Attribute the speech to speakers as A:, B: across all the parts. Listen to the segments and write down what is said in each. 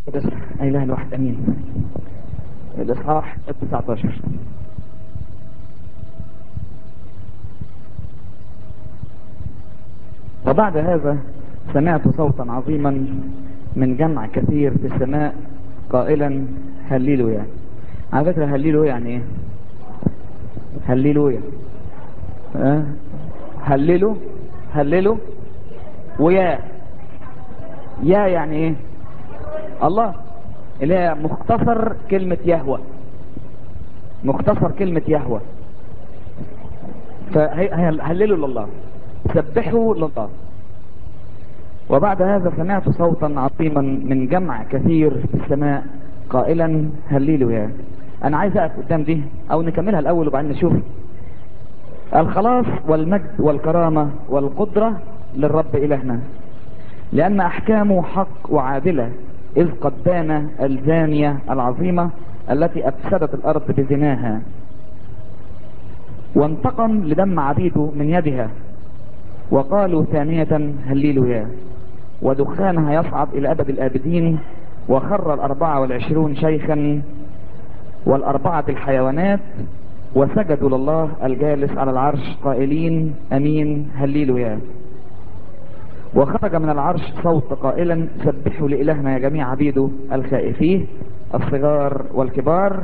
A: إله الواحد أمين الإصحاح 19 وبعد هذا سمعت صوتا عظيما من جمع كثير في السماء قائلا هللويا على فكرة هللويا يعني ايه هللويا أه؟ هللوا هللوا ويا يا يعني ايه الله اللي هي مختصر كلمة يهوى مختصر كلمة يهوى فهللوا لله سبحوا لله وبعد هذا سمعت صوتا عظيما من جمع كثير في السماء قائلا هللوا يا انا عايز اقف قدام دي او نكملها الاول وبعدين نشوف الخلاص والمجد والكرامة والقدرة للرب إلهنا لأن أحكامه حق وعادلة إذ قد دان الزانية العظيمة التي أفسدت الأرض بزناها وانتقم لدم عبيده من يدها وقالوا ثانية هللويا ودخانها يصعد إلى أبد الآبدين وخر الأربعة والعشرون شيخا والأربعة الحيوانات وسجدوا لله الجالس على العرش قائلين أمين هللويا وخرج من العرش صوت قائلا سبحوا لإلهنا يا جميع عبيده الخائفين الصغار والكبار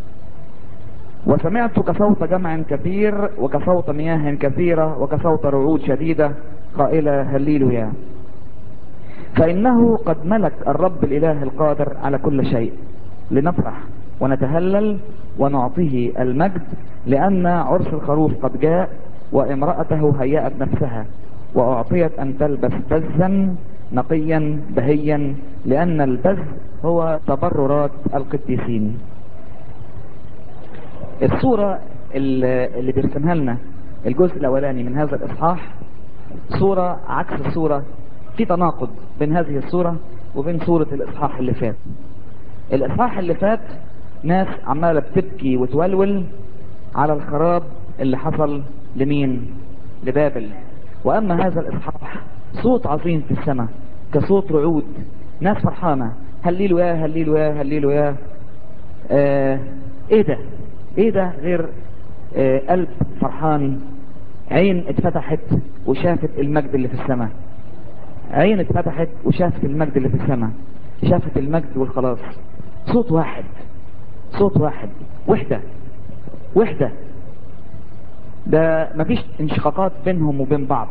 A: وسمعت كصوت جمع كثير وكصوت مياه كثيرة وكصوت رعود شديدة قائلة هللويا فإنه قد ملك الرب الإله القادر على كل شيء لنفرح ونتهلل ونعطيه المجد لأن عرس الخروف قد جاء وامرأته هيأت نفسها وأعطيت أن تلبس بزا نقيا بهيا لأن البز هو تبررات القديسين الصورة اللي بيرسمها لنا الجزء الأولاني من هذا الإصحاح صورة عكس الصورة في تناقض بين هذه الصورة وبين صورة الإصحاح اللي فات الإصحاح اللي فات ناس عمالة بتبكي وتولول على الخراب اللي حصل لمين لبابل وأما هذا الإصحاح صوت عظيم في السماء كصوت رعود ناس فرحانة هللوا يا هللوا يا هللوا يا آه ايه ده ايه ده غير آه قلب فرحان عين اتفتحت وشافت المجد اللي في السماء عين اتفتحت وشافت المجد اللي في السماء شافت المجد والخلاص صوت واحد صوت واحد وحدة وحدة ده مفيش انشقاقات بينهم وبين بعض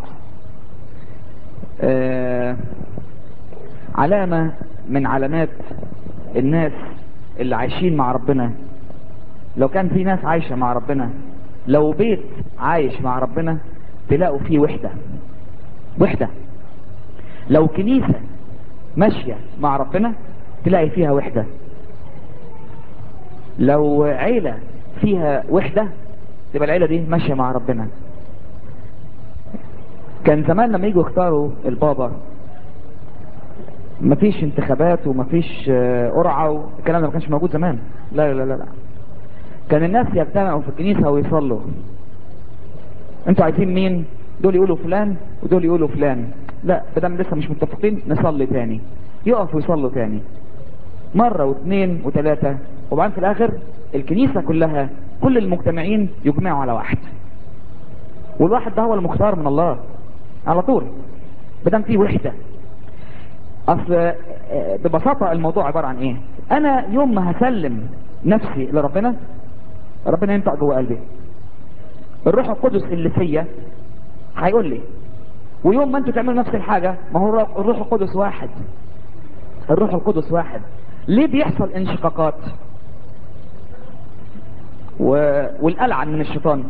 A: آه علامة من علامات الناس اللي عايشين مع ربنا لو كان في ناس عايشة مع ربنا لو بيت عايش مع ربنا تلاقوا فيه وحدة وحدة لو كنيسة ماشية مع ربنا تلاقي فيها وحدة لو عيلة فيها وحدة تبقى العيلة دي ماشية مع ربنا كان زمان لما يجوا يختاروا البابا مفيش انتخابات ومفيش قرعة والكلام ده ما كانش موجود زمان لا لا لا لا كان الناس يجتمعوا في الكنيسة ويصلوا انتوا عايزين مين دول يقولوا فلان ودول يقولوا فلان لا بدل لسه مش متفقين نصلي تاني يقفوا يصلوا تاني مرة واثنين وثلاثة وبعدين في الاخر الكنيسة كلها كل المجتمعين يجمعوا على واحد والواحد ده هو المختار من الله على طول بدل فيه وحدة اصل ببساطة الموضوع عبارة عن ايه انا يوم ما هسلم نفسي لربنا ربنا ينطق جوه قلبي الروح القدس اللي فيا هيقول لي ويوم ما انتوا تعملوا نفس الحاجة ما هو الروح القدس واحد الروح القدس واحد ليه بيحصل انشقاقات و... والألعن من الشيطان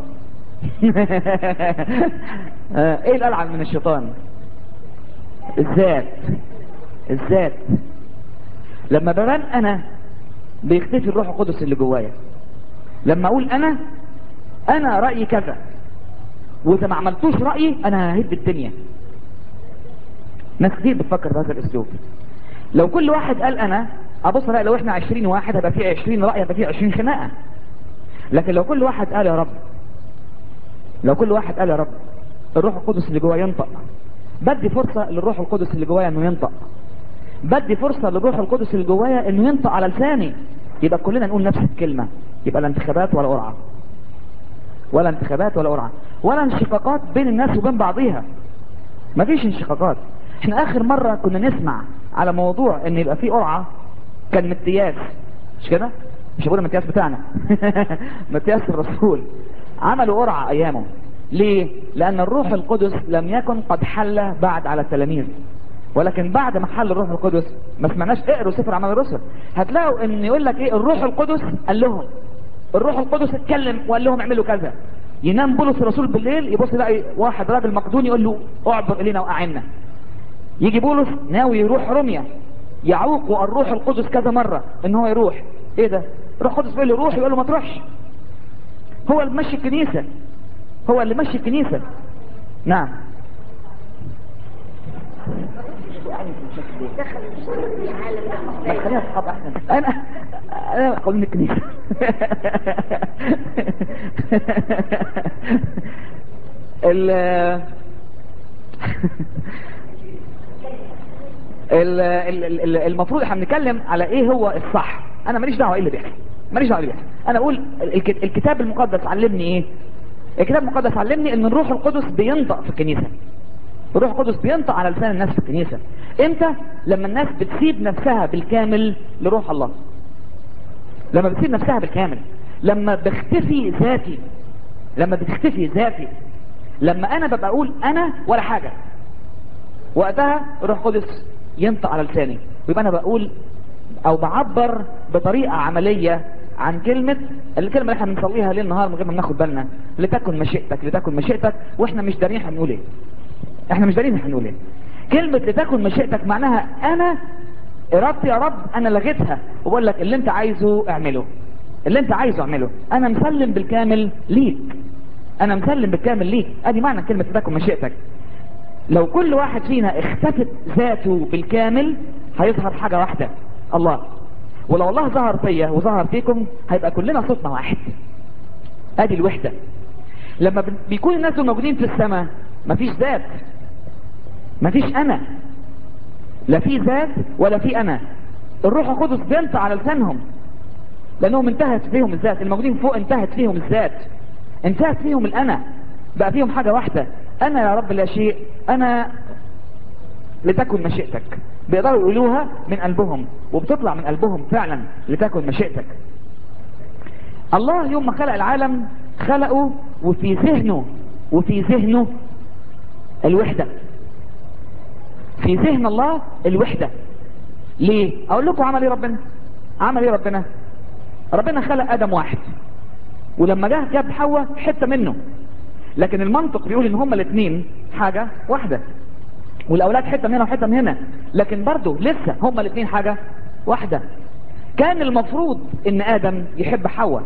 A: ايه الألعن من الشيطان الذات الذات لما ببان انا بيختفي الروح القدس اللي جوايا لما اقول انا انا رأيي كذا واذا ما عملتوش رأيي انا ههد الدنيا ناس كتير بتفكر بهذا الاسلوب لو كل واحد قال انا ابص الاقي لو احنا عشرين واحد هيبقى فيه عشرين رأي هيبقى فيه عشرين خناقة لكن لو كل واحد قال يا رب لو كل واحد قال يا رب الروح القدس اللي جوايا ينطق بدي فرصة للروح القدس اللي جوايا انه ينطق بدي فرصة للروح القدس اللي جوايا انه ينطق على لساني يبقى كلنا نقول نفس الكلمة يبقى لا انتخابات ولا قرعة ولا انتخابات ولا قرعة ولا انشقاقات بين الناس وبين بعضيها مفيش انشقاقات احنا اخر مرة كنا نسمع على موضوع ان يبقى في قرعة كان متياس مش كده مش هقول المتياس بتاعنا متياس الرسول عملوا قرعة ايامه ليه لان الروح القدس لم يكن قد حل بعد على التلاميذ ولكن بعد ما حل الروح القدس ما سمعناش اقروا سفر اعمال الرسل هتلاقوا ان يقول لك ايه الروح القدس قال لهم الروح القدس اتكلم وقال لهم اعملوا كذا ينام بولس الرسول بالليل يبص يلاقي واحد راجل مقدوني يقول له اعبر الينا واعنا يجي بولس ناوي يروح روميا يعوق الروح القدس كذا مرة ان هو يروح ايه ده الروح القدس بيقول له روح يقول له ما تروحش هو اللي ماشي الكنيسة هو اللي ماشي الكنيسة نعم ما تخليها اصحاب احسن انا انا اقول من الكنيسة ال ال- ال- ال- المفروض احنا بنتكلم على ايه هو الصح انا ماليش دعوه ايه اللي بيحصل ماليش دعوه اللي بيحصل انا اقول الك- الكتاب المقدس علمني ايه الكتاب المقدس علمني ان الروح القدس بينطق في الكنيسه الروح القدس بينطق على لسان الناس في الكنيسه امتى لما الناس بتسيب نفسها بالكامل لروح الله لما بتسيب نفسها بالكامل لما بختفي ذاتي لما بتختفي ذاتي لما انا ببقى اقول انا ولا حاجه وقتها الروح القدس ينطق على لساني ويبقى انا بقول او بعبر بطريقه عمليه عن كلمه الكلمه اللي احنا بنصليها ليل نهار من غير ما ناخد بالنا لتكن مشيئتك لتكن مشيئتك واحنا مش دارين احنا بنقول ايه احنا مش دارين احنا بنقول ايه كلمه لتكن مشيئتك معناها انا ارادتي يا رب انا لغيتها وبقول لك اللي انت عايزه اعمله اللي انت عايزه اعمله انا مسلم بالكامل ليك انا مسلم بالكامل ليك ادي معنى كلمه لتكن مشيئتك لو كل واحد فينا اختفت ذاته بالكامل هيظهر حاجة واحدة الله ولو الله ظهر فيا وظهر فيكم هيبقى كلنا صوتنا واحد ادي الوحدة لما بن- بيكون الناس دول موجودين في السماء مفيش ذات مفيش انا لا في ذات ولا في انا الروح القدس بينطق على لسانهم لانهم انتهت فيهم الذات الموجودين فوق انتهت فيهم الذات انتهت فيهم الانا بقى فيهم حاجة واحدة انا يا رب لا شيء انا لتكن مشيئتك بيقدروا يقولوها من قلبهم وبتطلع من قلبهم فعلا لتكن مشيئتك الله يوم ما خلق العالم خلقه وفي ذهنه وفي ذهنه الوحدة في ذهن الله الوحدة ليه اقول لكم عمل ايه ربنا عمل ايه ربنا ربنا خلق ادم واحد ولما جه جاب حواء حته منه لكن المنطق بيقول ان هما الاثنين حاجه واحده والاولاد حته من هنا وحته من هنا لكن برضه لسه هما الاثنين حاجه واحده كان المفروض ان ادم يحب حواء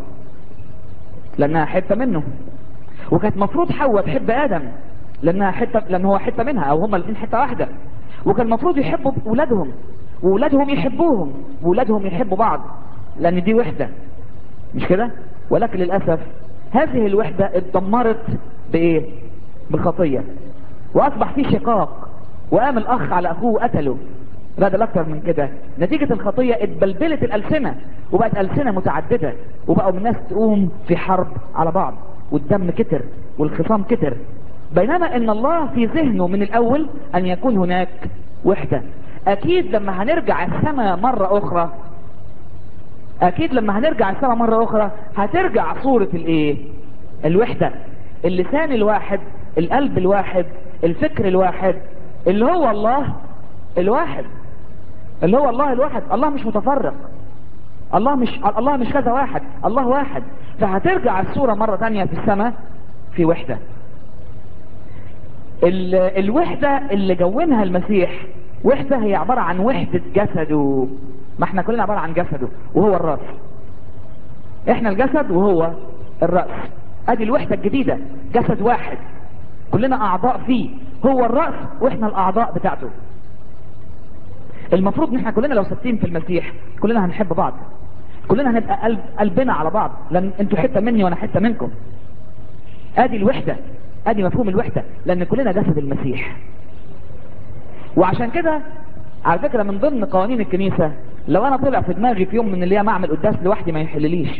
A: لانها حته منه وكانت مفروض حواء تحب ادم لانها حته لان هو حته منها او هما الاثنين حته واحده وكان المفروض يحبوا اولادهم واولادهم يحبوهم واولادهم يحبوا بعض لان دي وحده مش كده ولكن للاسف هذه الوحده اتدمرت بايه بالخطيه واصبح في شقاق وقام الاخ على اخوه وقتله لا ده اكتر من كده نتيجة الخطية اتبلبلت الالسنة وبقت السنة متعددة وبقوا الناس تقوم في حرب على بعض والدم كتر والخصام كتر بينما ان الله في ذهنه من الاول ان يكون هناك وحدة اكيد لما هنرجع السماء مرة اخرى اكيد لما هنرجع السماء مرة اخرى هترجع صورة الايه الوحدة اللسان الواحد القلب الواحد الفكر الواحد اللي هو الله الواحد اللي هو الله الواحد الله مش متفرق الله مش الله مش كذا واحد الله واحد فهترجع الصورة مرة تانية في السماء في وحدة ال- الوحدة اللي جونها المسيح وحدة هي عبارة عن وحدة جسده ما احنا كلنا عبارة عن جسده وهو الرأس احنا الجسد وهو الرأس ادي الوحدة الجديدة جسد واحد كلنا اعضاء فيه هو الرأس واحنا الاعضاء بتاعته المفروض ان احنا كلنا لو ثابتين في المسيح كلنا هنحب بعض كلنا هنبقى قلب قلبنا على بعض لان انتوا حته مني وانا حته منكم ادي الوحده ادي مفهوم الوحده لان كلنا جسد المسيح وعشان كده على فكرة من ضمن قوانين الكنيسة لو انا طلع في دماغي في يوم من الايام اعمل قداس لوحدي ما يحلليش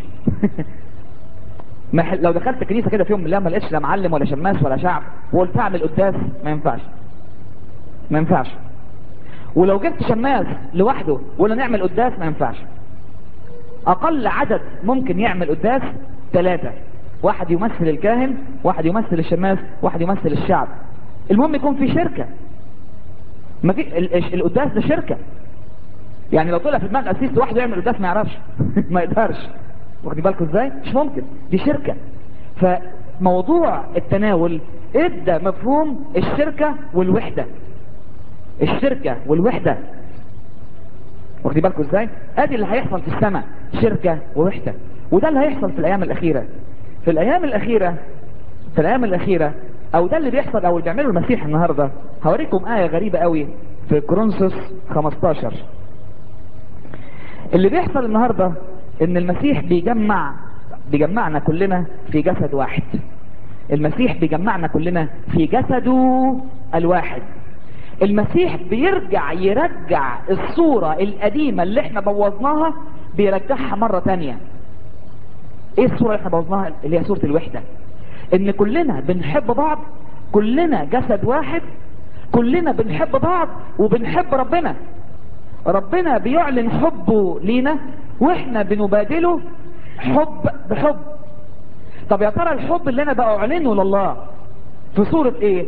A: ما يحل... لو دخلت كنيسة كده في يوم من الايام ما لقيتش لا معلم ولا شماس ولا شعب وقلت اعمل قداس ما ينفعش ما ينفعش ولو جبت شماس لوحده ولا نعمل قداس ما ينفعش اقل عدد ممكن يعمل قداس ثلاثة واحد يمثل الكاهن واحد يمثل الشماس واحد يمثل الشعب المهم يكون في شركة ما في ال- ال- القداس ده شركة يعني لو طلع في دماغ قسيس لوحده يعمل قداس ما يعرفش ما يقدرش واخدين بالكم ازاي مش ممكن دي شركة فموضوع التناول ادى مفهوم الشركة والوحدة الشركة والوحدة واخدين بالكم ازاي ادي اللي هيحصل في السماء شركة ووحدة وده اللي هيحصل في الايام الاخيرة في الايام الاخيرة في الايام الاخيرة او ده اللي بيحصل او اللي بيعمله المسيح النهاردة هوريكم آية غريبة قوي في كورنثوس 15 اللي بيحصل النهاردة ان المسيح بيجمع بيجمعنا كلنا في جسد واحد المسيح بيجمعنا كلنا في جسده الواحد المسيح بيرجع يرجع الصورة القديمة اللي احنا بوظناها بيرجعها مرة تانية ايه الصورة اللي احنا بوظناها اللي هي صورة الوحدة ان كلنا بنحب بعض كلنا جسد واحد كلنا بنحب بعض وبنحب ربنا ربنا بيعلن حبه لينا واحنا بنبادله حب بحب طب يا ترى الحب اللي انا بأعلنه لله في صورة ايه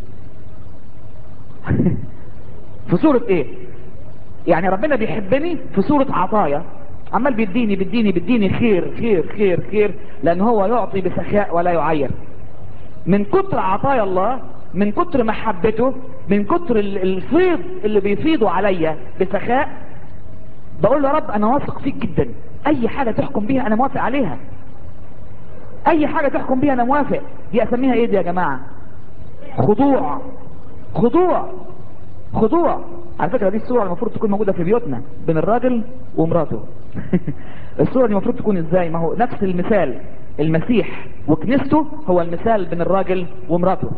A: في صورة ايه يعني ربنا بيحبني في صورة عطايا عمال بيديني بيديني بيديني خير خير خير خير لان هو يعطي بسخاء ولا يعير من كتر عطايا الله من كتر محبته من كتر ال- الفيض اللي بيفيضوا عليا بسخاء بقول له يا رب انا واثق فيك جدا اي حاجة تحكم بيها انا موافق عليها اي حاجة تحكم بيها انا موافق دي اسميها ايه دي يا جماعة خضوع خضوع خضوع على فكرة دي الصورة المفروض تكون موجودة في بيوتنا بين الراجل ومراته الصورة دي المفروض تكون ازاي ما هو نفس المثال المسيح وكنيسته هو المثال بين الراجل ومراته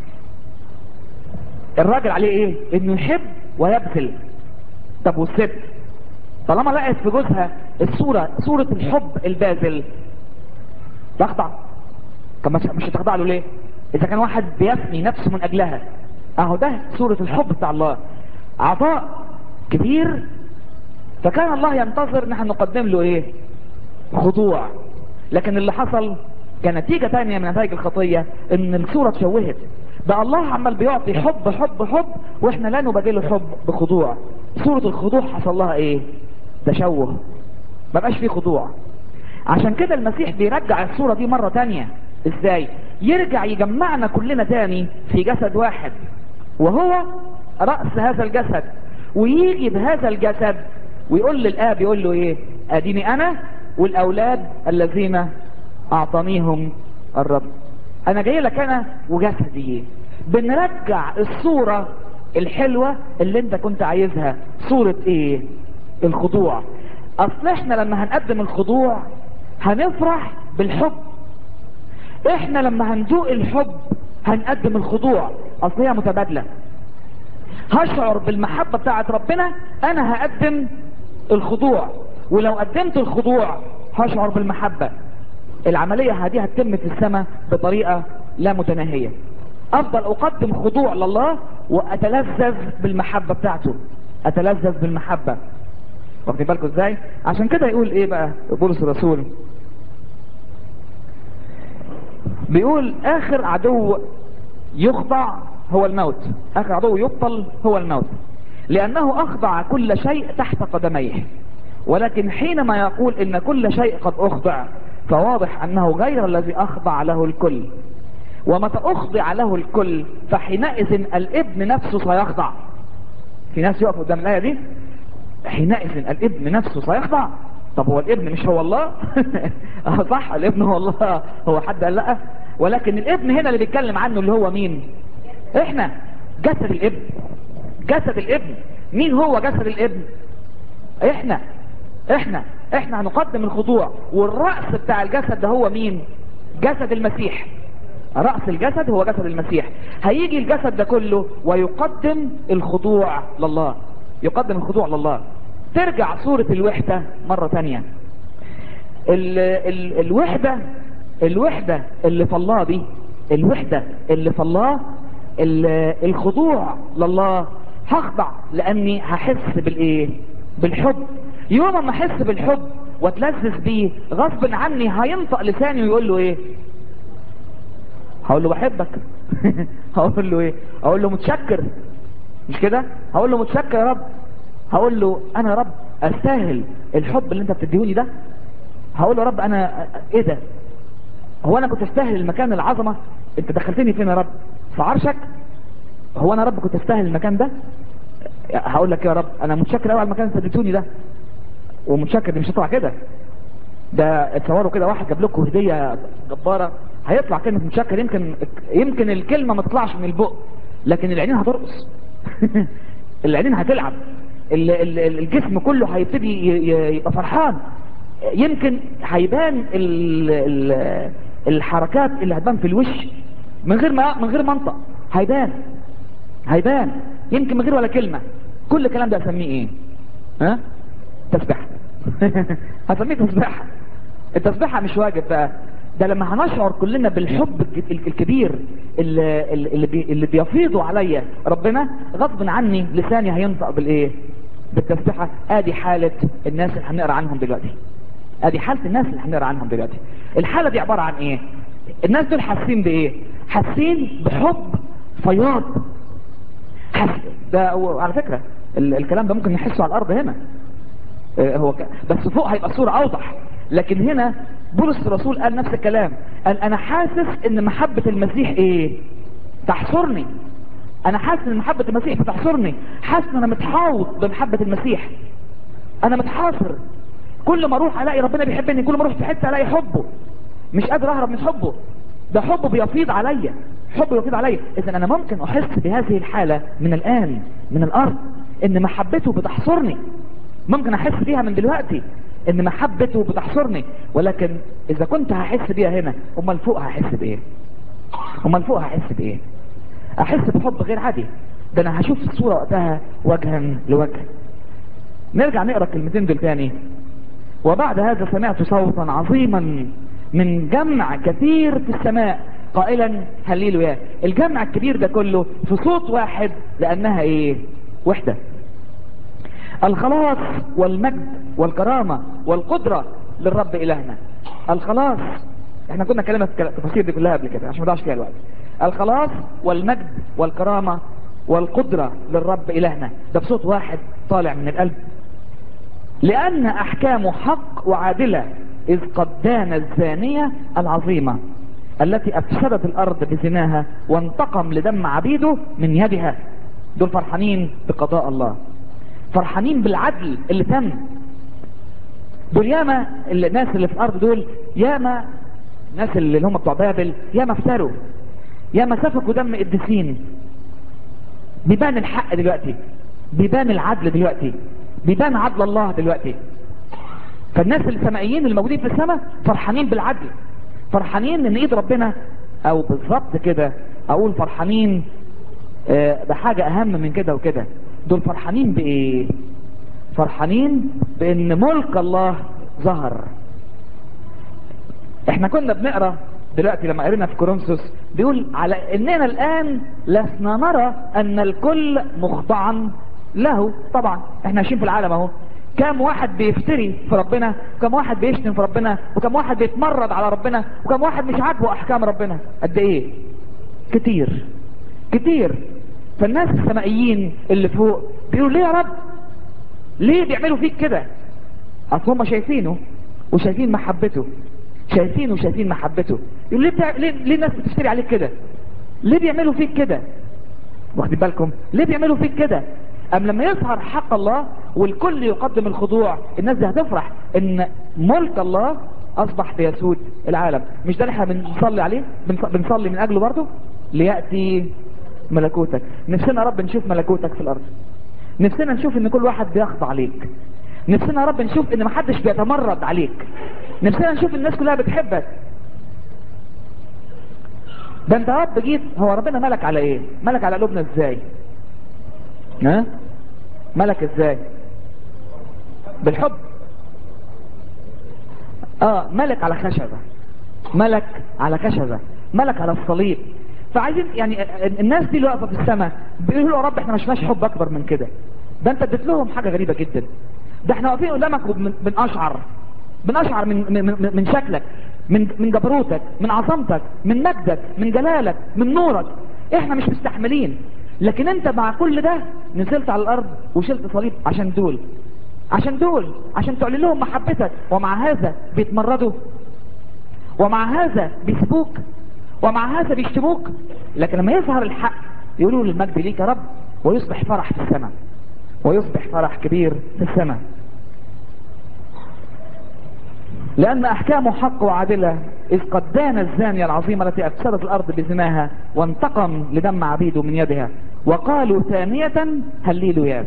A: الراجل عليه ايه انه يحب ويبذل طب والست طالما لقت في جوزها الصورة صورة الحب الباذل تخضع طب مش مش هتخضع له ليه اذا كان واحد بيفني نفسه من اجلها اهو ده صورة الحب بتاع الله عطاء كبير فكان الله ينتظر ان احنا نقدم له ايه خضوع لكن اللي حصل كنتيجة تانية من نتائج الخطية ان الصورة اتشوهت ده الله عمال بيعطي حب حب حب واحنا لا نبادله حب بخضوع صورة الخضوع حصل لها ايه تشوه ما بقاش فيه خضوع عشان كده المسيح بيرجع الصورة دي مرة تانية ازاي يرجع يجمعنا كلنا تاني في جسد واحد وهو رأس هذا الجسد ويجي بهذا الجسد ويقول للآب يقول له ايه اديني انا والاولاد الذين اعطانيهم الرب انا جاي لك انا وجسدي بنرجع الصورة الحلوة اللي انت كنت عايزها صورة ايه الخضوع اصل احنا لما هنقدم الخضوع هنفرح بالحب احنا لما هندوق الحب هنقدم الخضوع اصل هي متبادلة هشعر بالمحبة بتاعت ربنا انا هقدم الخضوع ولو قدمت الخضوع هشعر بالمحبة العملية هذه هتتم في السماء بطريقة لا متناهية افضل اقدم خضوع لله واتلذذ بالمحبة بتاعته اتلذذ بالمحبة واخدين بالكم ازاي عشان كده يقول ايه بقى بولس الرسول بيقول اخر عدو يخضع هو الموت اخر عدو يبطل هو الموت لانه اخضع كل شيء تحت قدميه ولكن حينما يقول ان كل شيء قد اخضع فواضح انه غير الذي اخضع له الكل ومتى اخضع له الكل فحينئذ الابن نفسه سيخضع في ناس يقف قدام الايه دي حينئذ الابن نفسه سيخضع طب هو الابن مش هو الله اه صح الابن هو الله هو حد قال لا ولكن الابن هنا اللي بيتكلم عنه اللي هو مين احنا جسد الابن جسد الابن مين هو جسد الابن احنا احنا احنا هنقدم الخضوع والرأس بتاع الجسد ده هو مين جسد المسيح رأس الجسد هو جسد المسيح هيجي الجسد ده كله ويقدم الخضوع لله يقدم الخضوع لله ترجع صورة الوحدة مرة تانية ال ال الوحدة الوحدة اللي في الله دي الوحدة اللي في الله ال- الخضوع لله هخضع لاني هحس بالايه بالحب يوم ما احس بالحب واتلذذ بيه غصب عني هينطق لساني ويقول له ايه هقول له بحبك هقول له ايه هقول له متشكر مش كده هقول له متشكر يا رب هقول له انا يا رب استاهل الحب اللي انت بتديهوني ده هقول له يا رب انا ايه ده هو انا كنت استاهل المكان العظمه انت دخلتني فين يا رب في عرشك هو انا يا رب كنت استاهل المكان ده هقول لك يا رب انا متشكر قوي على المكان اللي انت اديتوني ده ومتشكر دي مش هتطلع كده ده اتصوروا كده واحد جاب لكم هديه جباره هيطلع كلمه متشكر يمكن يمكن الكلمه ما تطلعش من البق لكن العينين هترقص العينين هتلعب ال- ال- ال- الجسم كله هيبتدي ي- ي- يبقى فرحان يمكن هيبان ال- ال- الحركات اللي هتبان في الوش من غير ما من غير منطق هيبان هيبان يمكن من غير ولا كلمه كل الكلام ده اسميه ايه ها تسبيحه هسميه تسبيحه التسبيحه مش واجب بقى ده لما هنشعر كلنا بالحب الك- ال- الكبير اللي, اللي, بي اللي بيفيضوا عليا ربنا غصب عني لساني هينطق بالايه بالتسبيحه ادي حاله الناس اللي هنقرا عنهم دلوقتي ادي حاله الناس اللي هنقرا عنهم دلوقتي الحاله دي عباره عن ايه الناس دول حاسين بايه حاسين بحب فياض حس ده هو على فكره ال- الكلام ده ممكن نحسه على الارض هنا آه، هو ك... بس فوق هيبقى الصورة اوضح لكن هنا بولس الرسول قال نفس الكلام قال انا حاسس ان محبة المسيح ايه تحصرني انا حاسس ان محبة المسيح بتحصرني حاسس ان انا متحاوط بمحبة المسيح انا متحاصر كل ما اروح الاقي ربنا بيحبني كل ما اروح في حتة الاقي حبه مش قادر اهرب من حبه ده حبه بيفيض عليا حبه بيفيض عليا اذا انا ممكن احس بهذه الحالة من الان من الارض ان محبته بتحصرني ممكن احس بيها من دلوقتي ان محبته بتحصرني ولكن اذا كنت هحس بيها هنا امال فوق هحس بايه امال فوق هحس بايه احس بحب غير عادي ده انا هشوف الصورة وقتها وجها لوجه نرجع نقرا الكلمتين دول تاني وبعد هذا سمعت صوتا عظيما من جمع كثير في السماء قائلا هللوا يا الجمع الكبير ده كله في صوت واحد لانها ايه وحده الخلاص والمجد والكرامة والقدرة للرب إلهنا الخلاص احنا كنا كلمة التفاصيل دي كلها قبل كده عشان ما نضيعش فيها الوقت الخلاص والمجد والكرامة والقدرة للرب إلهنا ده بصوت واحد طالع من القلب لأن أحكامه حق وعادلة إذ قد دان الزانية العظيمة التي أفسدت الأرض بزناها وانتقم لدم عبيده من يدها دول فرحانين بقضاء الله فرحانين بالعدل اللي تم دول ياما الناس اللي في الارض دول ياما الناس اللي هم بتوع بابل ياما افتروا ياما سفكوا دم قديسين بيبان الحق دلوقتي بيبان العدل دلوقتي بيبان عدل الله دلوقتي فالناس السمائيين الموجودين في السماء فرحانين بالعدل فرحانين ان ايد ربنا او بالظبط كده اقول فرحانين آه، بحاجة اهم من كده وكده دول فرحانين بايه فرحانين بان ملك الله ظهر احنا كنا بنقرا دلوقتي لما قرينا في كورنثوس بيقول على اننا الان لسنا نرى ان الكل مخضعا له طبعا احنا عايشين في العالم اهو كم واحد بيفتري في ربنا وكم واحد بيشتم في ربنا وكم واحد بيتمرد على ربنا وكم واحد مش عاجبه احكام ربنا قد ايه كتير كتير فالناس السمائيين اللي فوق بيقولوا ليه يا رب ليه بيعملوا فيك كده اصل هم شايفينه وشايفين محبته شايفينه وشايفين محبته يقول ليه, بتاع... ليه ليه الناس بتشتري عليك كده ليه بيعملوا فيك كده واخدين بالكم ليه بيعملوا فيك كده ام لما يظهر حق الله والكل يقدم الخضوع الناس دي هتفرح ان ملك الله اصبح بيسود العالم مش ده اللي احنا بنصلي عليه بنص- بنصلي من اجله برضه لياتي ملكوتك نفسنا يا رب نشوف ملكوتك في الارض نفسنا نشوف ان كل واحد بيخضع ليك نفسنا يا رب نشوف ان محدش بيتمرد عليك نفسنا نشوف الناس كلها بتحبك ده انت يا رب جيت هو ربنا ملك على ايه ملك على قلوبنا ازاي ها ملك ازاي بالحب اه ملك على خشبة ملك على خشبة ملك على الصليب فعايزين يعني الناس دي اللي واقفه في السماء بيقولوا يا رب احنا مش ماشي حب اكبر من كده ده انت اديت لهم حاجه غريبه جدا ده احنا واقفين قدامك وبن- بنقشعر بنقشعر من من من- من شكلك من من جبروتك من عظمتك من مجدك من جلالك من نورك احنا مش مستحملين لكن انت مع كل ده نزلت على الارض وشلت صليب عشان دول عشان دول عشان تعلن لهم محبتك ومع هذا بيتمردوا ومع هذا بيسبوك ومع هذا بيشتموك لكن لما يظهر الحق يقولوا المجد ليك يا رب ويصبح فرح في السماء ويصبح فرح كبير في السماء لأن أحكامه حق وعادلة إذ قد دان الزانية العظيمة التي أفسدت الأرض بزناها وانتقم لدم عبيده من يدها وقالوا ثانية هللوا يا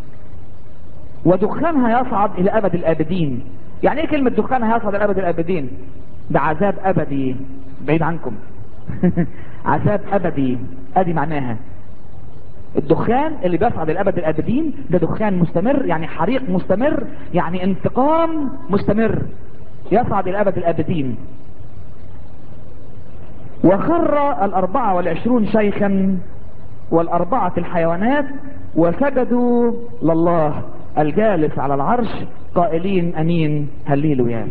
A: ودخانها يصعد إلى أبد الآبدين يعني إيه كلمة دخانها يصعد إلى أبد الآبدين ده عذاب أبدي بعيد عنكم عذاب أبدي أدي معناها الدخان اللي بيصعد الابد الابدين ده دخان مستمر يعني حريق مستمر يعني انتقام مستمر يصعد الى ابد الابدين وخر الاربعة والعشرون شيخا والاربعة الحيوانات وسجدوا لله الجالس على العرش قائلين امين هللوا يا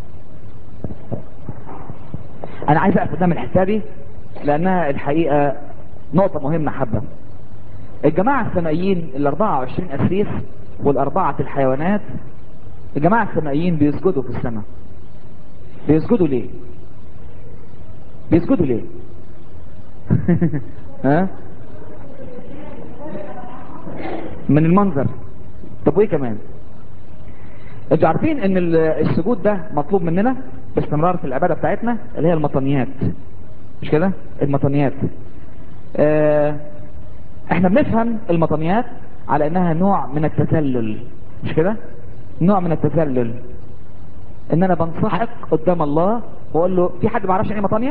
A: انا عايز اقف قدام الحته دي لانها الحقيقه نقطه مهمه حبه الجماعة السمائيين ال 24 أسيس والأربعة الحيوانات الجماعة السمائيين بيسجدوا في السماء بيسجدوا ليه بيسجدوا ليه ها من المنظر طب وايه كمان انتوا عارفين ان ال- السجود ده مطلوب مننا باستمرار في العبادة بتاعتنا اللي هي المطنيات مش كده المطنيات آه احنا بنفهم المطنيات على انها نوع من التذلل مش كده نوع من التذلل ان انا بنصحك قدام الله واقول له في حد ما يعرفش يعني ايه مطانيه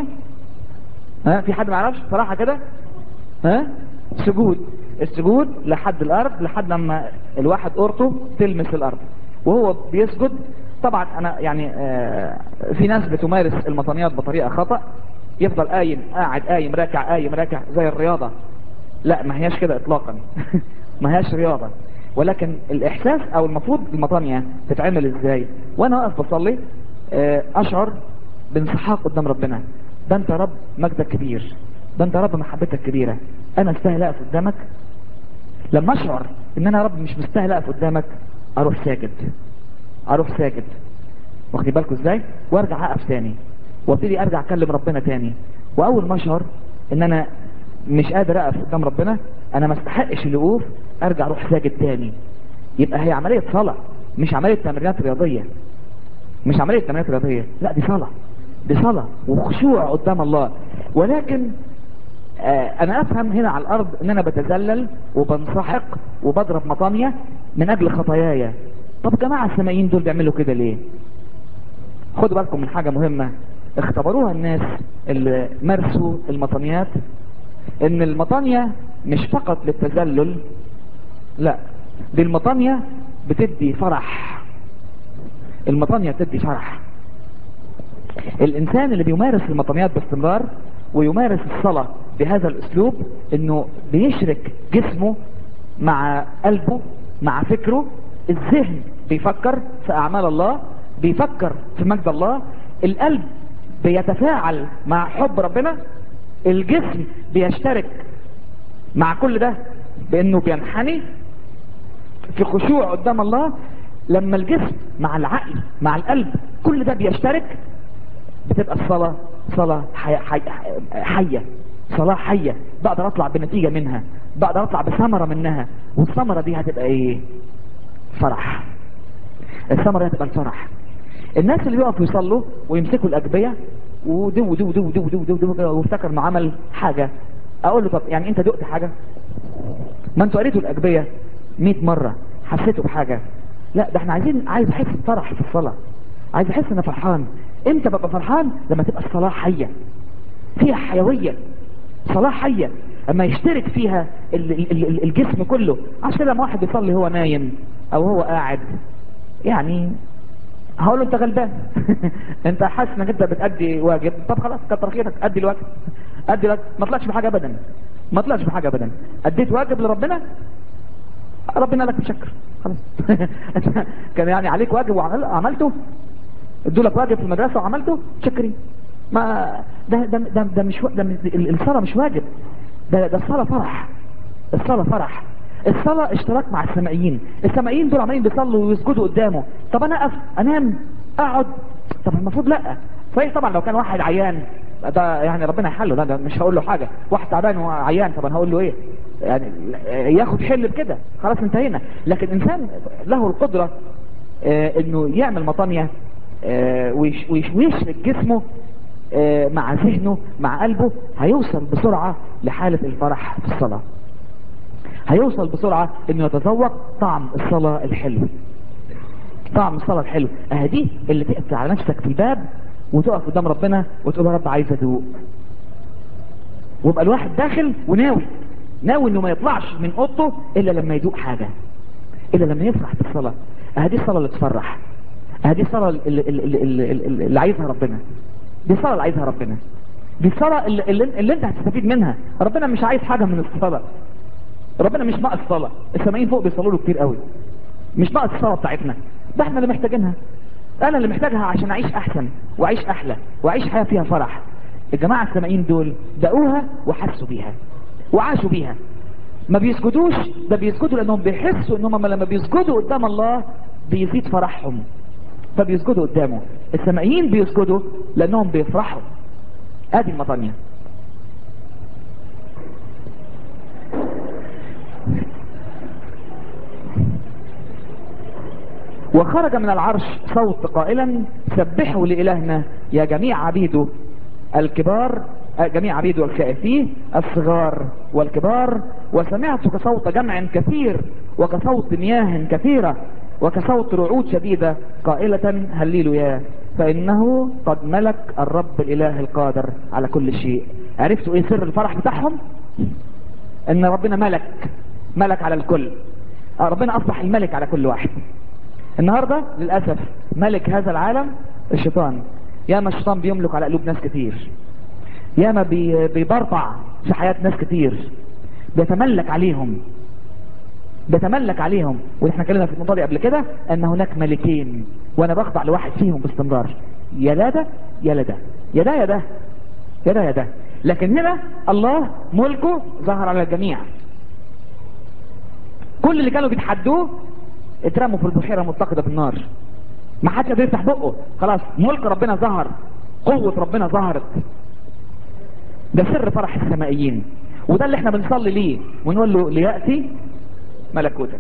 A: ها في حد ما يعرفش صراحه كده ها سجود السجود لحد الارض لحد لما الواحد قرطه تلمس الارض وهو بيسجد طبعا انا يعني آه في ناس بتمارس المطانيات بطريقه خطا يفضل قايم قاعد قايم راكع قايم راكع زي الرياضه لا ما هياش كده اطلاقا ما هياش رياضة ولكن الاحساس او المفروض المطانية تتعمل ازاي وانا واقف بصلي آه، اشعر بانسحاق قدام ربنا ده انت يا رب مجدك كبير ده انت يا رب محبتك كبيرة انا استاهل اقف قدامك لما اشعر ان انا يا رب مش مستاهل اقف قدامك اروح ساجد اروح ساجد واخدين بالكم ازاي وارجع اقف تاني وابتدي ارجع اكلم ربنا تاني واول ما اشعر ان انا مش قادر اقف قدام ربنا انا ما استحقش الوقوف ارجع اروح ساجد تاني يبقى هي عملية صلاة مش عملية تمرينات رياضية مش عملية تمرينات رياضية لا دي صلاة دي صلاة وخشوع قدام الله ولكن آه انا افهم هنا على الارض ان انا بتذلل وبنسحق وبضرب مطانية من اجل خطاياي طب جماعة السمائيين دول بيعملوا كده ليه خدوا بالكم من حاجة مهمة اختبروها الناس اللي مارسوا المطانيات ان المطانية مش فقط للتذلل لا دي المطانية بتدي فرح المطانية بتدي فرح الانسان اللي بيمارس المطانيات باستمرار ويمارس الصلاة بهذا الاسلوب انه بيشرك جسمه مع قلبه مع فكره الذهن بيفكر في اعمال الله بيفكر في مجد الله القلب بيتفاعل مع حب ربنا الجسم بيشترك مع كل ده بانه بينحني في خشوع قدام الله لما الجسم مع العقل مع القلب كل ده بيشترك بتبقى الصلاة صلاة حي... حي... حية صلاة حية بقدر اطلع بنتيجة منها بقدر اطلع بثمرة منها والثمرة دي هتبقى ايه فرح الثمرة دي هتبقى الفرح الناس اللي بيقفوا يصلوا ويمسكوا الاجبية ودو دو دو دو دو دو دو دو وافتكر انه عمل حاجة اقول له طب يعني انت دقت حاجة ما انتوا قريتوا الاجبية 100 مرة حسيتوا بحاجة لا ده احنا عايزين عايز احس بفرح في الصلاة عايز احس ان فرحان امتى ببقى فرحان لما تبقى الصلاة حية فيها حيوية صلاة حية اما يشترك فيها ال- ال- ال- الجسم كله عشان كده لما واحد بيصلي هو نايم او هو قاعد يعني هقول له انت غلبان انت حاسس انك انت بتأدي واجب طب خلاص كتر خيرك ادي الواجب ادي الواجب ما طلعش بحاجه ابدا ما طلعش بحاجه ابدا اديت واجب لربنا ربنا لك مشكر خلاص كان يعني عليك واجب وعملته ادوا لك واجب في المدرسه وعملته شكري ما ده ده ده, ده مش و- ده مش- ال- الصلاه مش واجب ده ده الصلاه فرح الصلاه فرح الصلاه اشتراك مع السمائيين السمائيين دول عمالين بيصلوا ويسجدوا قدامه طب انا اقف انام اقعد طب المفروض لا صحيح طبعا لو كان واحد عيان ده يعني ربنا يحله لا ده مش هقول له حاجه واحد تعبان وعيان طب انا هقول له ايه يعني ياخد حل بكده خلاص انتهينا لكن انسان له القدره آه، انه يعمل مطانية آه، ويش- ويش- ويشرك جسمه آه، مع ذهنه مع قلبه هيوصل بسرعة لحالة الفرح في الصلاة هيوصل بسرعة انه يتذوق طعم الصلاة الحلو طعم الصلاة الحلو اهدي اللي تقفل على نفسك في الباب وتقف قدام ربنا وتقول يا رب عايز ادوق ويبقى الواحد داخل وناوي ناوي انه ما يطلعش من اوضته الا لما يدوق حاجة الا لما يفرح بالصلاة اهدي الصلاة اللي تفرح اهدي الصلاة اللي, اللي, اللي, اللي, اللي عايزها ربنا دي الصلاة اللي عايزها ربنا دي الصلاة اللي, اللي, اللي انت هتستفيد منها ربنا مش عايز حاجة من الصلاة ربنا مش ناقص صلاة السامعين فوق بيصلوا له كتير قوي مش ناقص الصلاة بتاعتنا ده احنا اللي محتاجينها انا اللي محتاجها عشان اعيش احسن واعيش احلى واعيش حياة فيها فرح الجماعة السامعين دول دقوها وحسوا بيها وعاشوا بيها ما بيسجدوش ده بيسجدوا لانهم بيحسوا انهم لما بيسجدوا قدام الله بيزيد فرحهم فبيسجدوا قدامه السامعين بيسجدوا لانهم بيفرحوا ادي المطانية وخرج من العرش صوت قائلا سبحوا لإلهنا يا جميع عبيده الكبار آه، جميع عبيده الخائفين الصغار والكبار وسمعت كصوت جمع كثير وكصوت مياه كثيرة وكصوت رعود شديدة قائلة هللوا يا فإنه قد ملك الرب الإله القادر على كل شيء عرفتوا ايه سر الفرح بتاعهم ان ربنا ملك ملك على الكل آه، ربنا اصبح الملك على كل واحد النهاردة للأسف ملك هذا العالم الشيطان ياما الشيطان بيملك على قلوب ناس كتير ياما بي بيبرطع في حياة ناس كتير بيتملك عليهم بيتملك عليهم واحنا اتكلمنا في النقطة دي قبل كده ان هناك ملكين وانا بخضع لواحد فيهم باستمرار يا لا ده يا لا ده يا ده يا ده يا ده يا ده لكن هنا الله ملكه ظهر على الجميع كل اللي كانوا بيتحدوه اترموا في البحيرة متقدة بالنار ما حدش قادر يفتح بقه خلاص ملك ربنا ظهر قوة ربنا ظهرت ده سر فرح السمائيين وده اللي احنا بنصلي ليه ونقول له ليأتي ملكوتك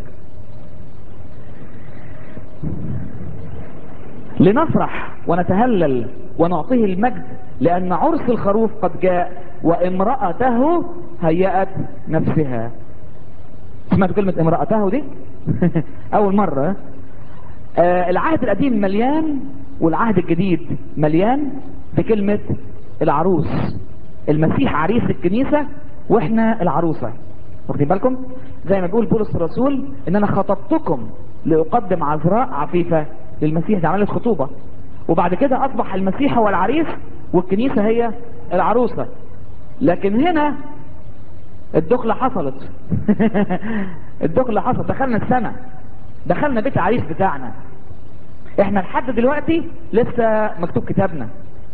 A: لنفرح ونتهلل ونعطيه المجد لأن عرس الخروف قد جاء وامرأته هيأت نفسها سمعت كلمة امرأته دي أول مرة آه العهد القديم مليان والعهد الجديد مليان بكلمة العروس المسيح عريس الكنيسة واحنا العروسة واخدين بالكم زي ما بيقول بولس الرسول ان انا خطبتكم لاقدم عذراء عفيفة للمسيح دي عملت خطوبة وبعد كده اصبح المسيح هو العريس والكنيسة هي العروسة لكن هنا الدخلة حصلت الدخلة حصلت دخلنا السنة دخلنا بيت العريس بتاعنا احنا لحد دلوقتي لسه مكتوب كتابنا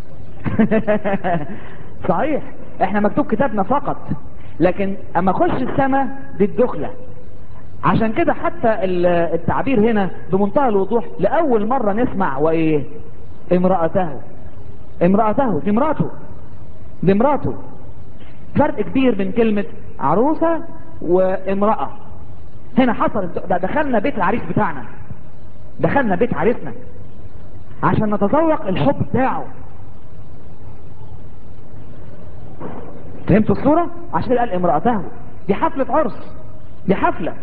A: صحيح احنا مكتوب كتابنا فقط لكن اما اخش السماء دي الدخلة عشان كده حتى التعبير هنا بمنتهى الوضوح لأول مرة نسمع وإيه امرأته امرأته دي مراته دي مراته فرق كبير بين كلمة عروسة وامرأة هنا حصل ده دخلنا بيت العريس بتاعنا دخلنا بيت عريسنا عشان نتذوق الحب بتاعه فهمتوا الصورة عشان كده قال امرأته دي حفلة عرس دي حفلة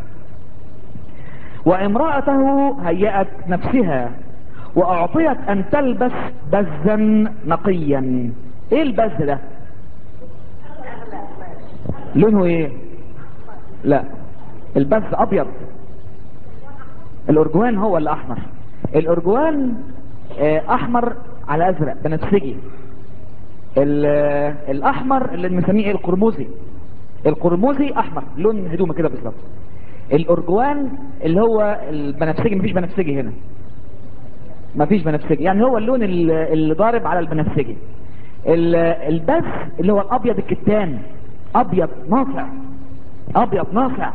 A: وامرأته هيأت نفسها واعطيت ان تلبس بزا نقيا ايه البز ده لونه ايه لا البث ابيض الارجوان هو اللي احمر الارجوان آه، احمر على ازرق بنفسجي ال- آه، الاحمر اللي بنسميه ايه القرمزي القرمزي احمر لون هدومه كده بالظبط الارجوان اللي هو البنفسجي مفيش بنفسجي هنا مفيش بنفسجي يعني هو اللون ال- اللي ضارب على البنفسجي ال- البث اللي هو الابيض الكتان ابيض ناصع ابيض ناصع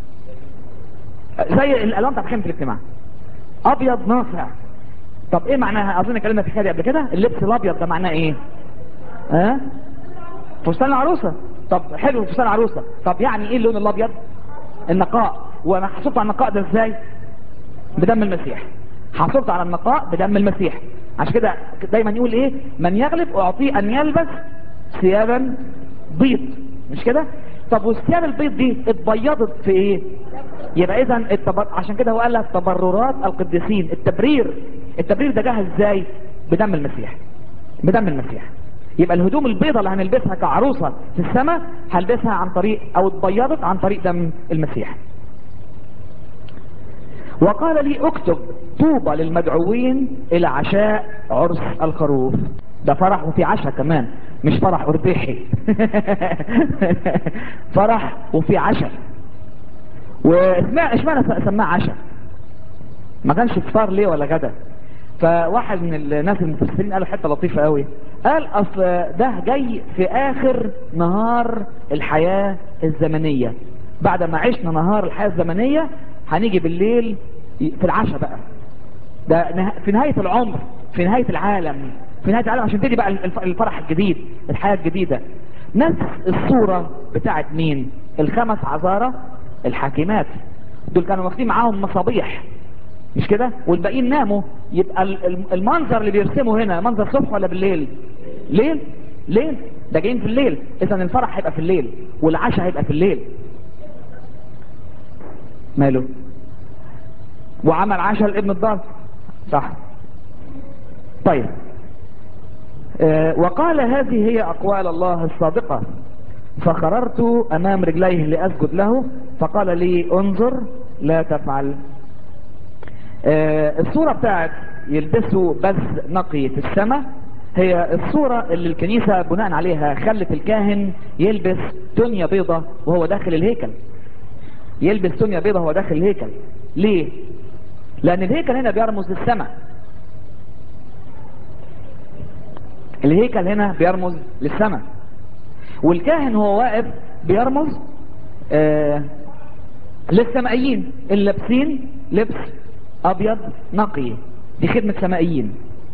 A: زي الالوان بتاعت خيمه الاجتماع ابيض ناصع طب ايه معناها اظن اتكلمنا في الحكايه دي قبل كده اللبس الابيض ده معناه ايه ها أه؟ فستان العروسه طب حلو فستان العروسه طب يعني ايه اللون الابيض النقاء وانا حصلت على النقاء ده ازاي بدم المسيح حصلت على النقاء بدم المسيح عشان كده دايما يقول ايه من يغلب اعطيه ان يلبس ثيابا بيض مش كده طب والثياب البيض دي اتبيضت في ايه يبقى اذا التبر... عشان كده هو قال لك تبررات القديسين التبرير التبرير ده جه ازاي بدم المسيح بدم المسيح يبقى الهدوم البيضاء اللي هنلبسها كعروسه في السماء هلبسها عن طريق او اتبيضت عن طريق دم المسيح وقال لي اكتب طوبى للمدعوين الى عشاء عرس الخروف ده فرح وفي عشاء كمان مش فرح اربيحي فرح وفي عشاء واسمع اشمعنى سماه عشاء ما كانش فطار ليه ولا غدا فواحد من الناس المفسرين قالوا حته لطيفه قوي قال اصل ده جاي في اخر نهار الحياه الزمنيه بعد ما عشنا نهار الحياه الزمنيه هنيجي بالليل في العشاء بقى ده نه- في نهايه العمر في نهايه العالم في نهايه العالم عشان تدي بقى الف- الفرح الجديد الحياه الجديده نفس الصوره بتاعت مين الخمس عذاره الحاكمات دول كانوا واخدين معاهم مصابيح مش كده والباقيين ناموا يبقى ال- ال- المنظر اللي بيرسمه هنا منظر صبح ولا بالليل ليل ليل ده جايين في الليل اذا الفرح هيبقى في الليل والعشاء هيبقى في الليل ماله وعمل عشاء لابن الضال صح طيب آه وقال هذه هي اقوال الله الصادقه فخررت امام رجليه لاسجد له فقال لي انظر لا تفعل آه الصورة بتاعت يلبسوا بث نقي في السماء هي الصورة اللي الكنيسة بناء عليها خلت الكاهن يلبس تونيا بيضة وهو داخل الهيكل يلبس تونيا بيضة وهو داخل الهيكل ليه لان الهيكل هنا بيرمز للسماء الهيكل هنا بيرمز للسماء والكاهن هو واقف بيرمز آه للسمائيين اللي لابسين لبس ابيض نقي دي خدمة سمائيين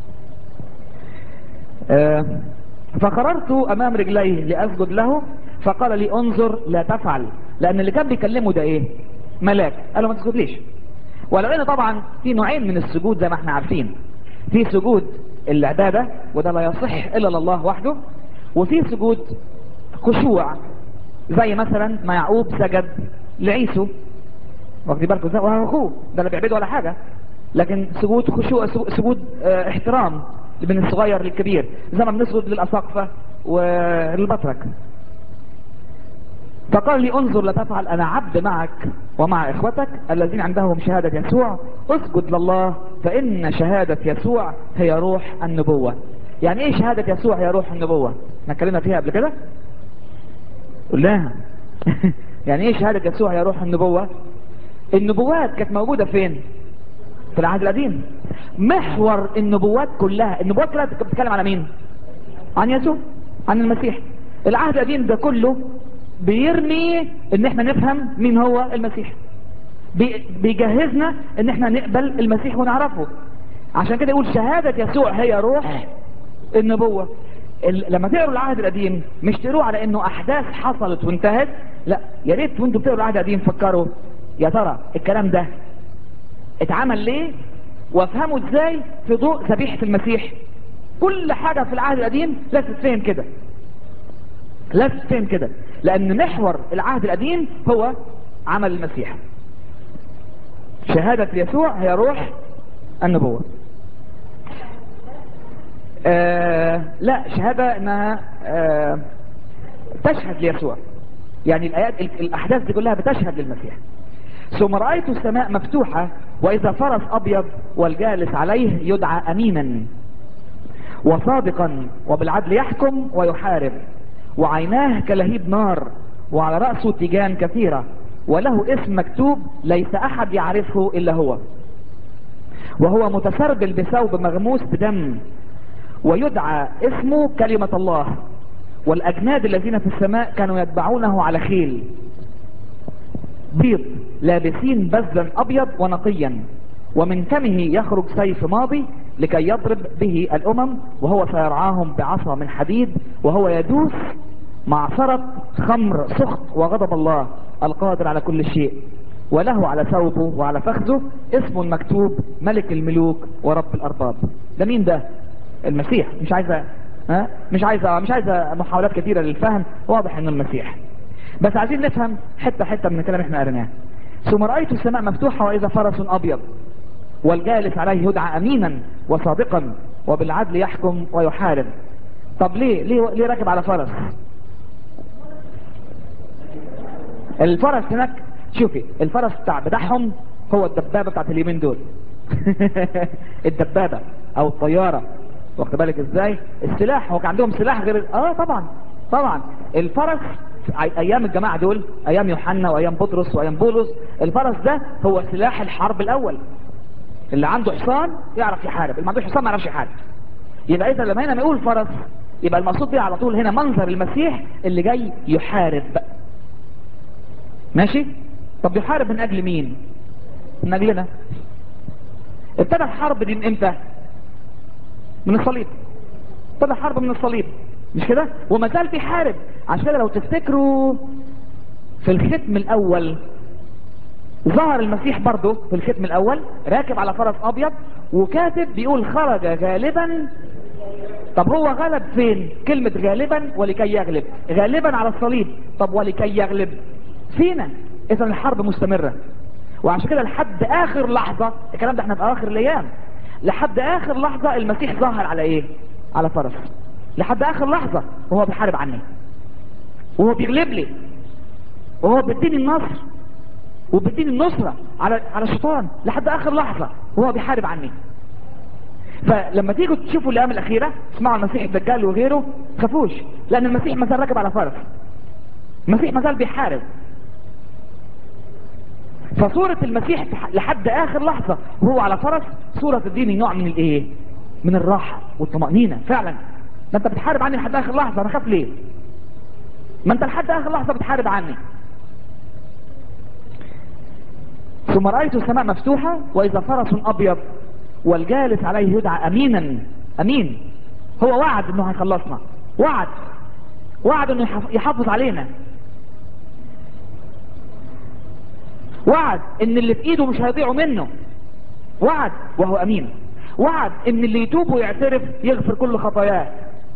A: آه فقررت امام رجليه لاسجد له فقال لي انظر لا تفعل لان اللي كان بيكلمه ده ايه ملاك قال له ما تسجدليش ولو ان طبعا في نوعين من السجود زي ما احنا عارفين في سجود العبادة وده لا يصح الا لله وحده وفي سجود خشوع زي مثلا ما يعقوب سجد لعيسو واخدين بالكم ازاي وهو اخوه ده لا بيعبده ولا حاجه لكن سجود خشوع سجود اه احترام من الصغير للكبير زي ما بنسجد للاساقفه وللبطرك فقال لي انظر لا تفعل انا عبد معك ومع اخوتك الذين عندهم شهادة يسوع اسجد لله فان شهادة يسوع هي روح النبوة يعني ايه شهادة يسوع هي روح النبوة احنا اتكلمنا فيها قبل كده قلناها يعني ايه شهادة يسوع هي روح النبوة النبوات كانت موجودة فين في العهد القديم محور النبوات كلها النبوات كلها بتتكلم على مين عن يسوع عن المسيح العهد القديم ده كله بيرمي ان احنا نفهم مين هو المسيح بي بيجهزنا ان احنا نقبل المسيح ونعرفه عشان كده يقول شهادة يسوع هي روح النبوة لما تقروا العهد القديم مش تقروا على انه احداث حصلت وانتهت لا يا ريت وانتوا بتقروا العهد القديم فكروا يا ترى الكلام ده اتعمل ليه وافهمه ازاي في ضوء ذبيحة المسيح كل حاجة في العهد القديم لازم تتفهم كده لازم تتفهم كده لان محور العهد القديم هو عمل المسيح شهادة يسوع هي روح النبوة آه لا شهادة انها آه تشهد ليسوع يعني الآيات ال- الأحداث دي كلها بتشهد للمسيح ثم رأيت السماء مفتوحة وإذا فرس أبيض والجالس عليه يدعى أمينا وصادقا وبالعدل يحكم ويحارب وعيناه كلهيب نار وعلى رأسه تيجان كثيرة وله اسم مكتوب ليس أحد يعرفه إلا هو وهو متسربل بثوب مغموس بدم ويدعى اسمه كلمة الله والأجناد الذين في السماء كانوا يتبعونه على خيل بيض لابسين بزا أبيض ونقيا ومن فمه يخرج سيف ماضي لكي يضرب به الأمم وهو سيرعاهم بعصا من حديد وهو يدوس معصرة خمر سخط وغضب الله القادر على كل شيء وله على ثوبه وعلى فخذه اسم مكتوب ملك الملوك ورب الأرباب ده مين ده المسيح مش عايزة ها مش عايزة مش عايزة محاولات كثيرة للفهم واضح انه المسيح بس عايزين نفهم حتة حتة من الكلام احنا قريناه ثم رأيت السماء مفتوحة وإذا فرس أبيض والجالس عليه يدعى أمينا وصادقا وبالعدل يحكم ويحارب طب ليه ليه, ليه راكب على فرس الفرس هناك شوفي الفرس بتاع بتاعهم هو الدبابة بتاعت اليمين دول الدبابة او الطيارة واخد بالك ازاي السلاح هو كان عندهم سلاح غير اه طبعا طبعا الفرس ايام الجماعة دول ايام يوحنا وايام بطرس وايام بولس الفرس ده هو سلاح الحرب الاول اللي عنده حصان يعرف يحارب اللي ما عندوش حصان ما يعرفش يحارب يبقى اذا لما هنا ما يقول فرس يبقى المقصود بيه على طول هنا منظر المسيح اللي جاي يحارب ماشي طب يحارب من اجل مين من اجلنا ابتدى الحرب دي من امتى من الصليب ابتدى الحرب من الصليب مش كده وما زال بيحارب عشان كده لو تفتكروا في الختم الاول ظهر المسيح برضه في الختم الاول راكب على فرس ابيض وكاتب بيقول خرج غالبا طب هو غلب فين كلمة غالبا ولكي يغلب غالبا على الصليب طب ولكي يغلب فينا اذا الحرب مستمرة وعشان كده لحد اخر لحظة الكلام ده احنا في اخر الايام لحد اخر لحظة المسيح ظهر على ايه على فرس لحد اخر لحظة وهو بيحارب عني وهو بيغلب لي وهو بيديني النصر وبيديني النصرة على على الشيطان لحد اخر لحظة وهو بيحارب عني فلما تيجوا تشوفوا الايام الاخيرة اسمعوا المسيح الدجال وغيره تخافوش لان المسيح ما زال راكب على فرس المسيح ما زال بيحارب فصورة المسيح لحد اخر لحظة وهو على فرس صورة تديني نوع من الايه من الراحة والطمأنينة فعلا ما انت بتحارب عني لحد اخر لحظة انا خاف ليه ما انت لحد اخر لحظة بتحارب عني ثم رأيت السماء مفتوحة واذا فرس ابيض والجالس عليه يدعى امينا امين هو وعد انه هيخلصنا وعد وعد انه يحافظ علينا وعد ان اللي في ايده مش هيضيعوا منه وعد وهو امين وعد ان اللي يتوب ويعترف يغفر كل خطاياه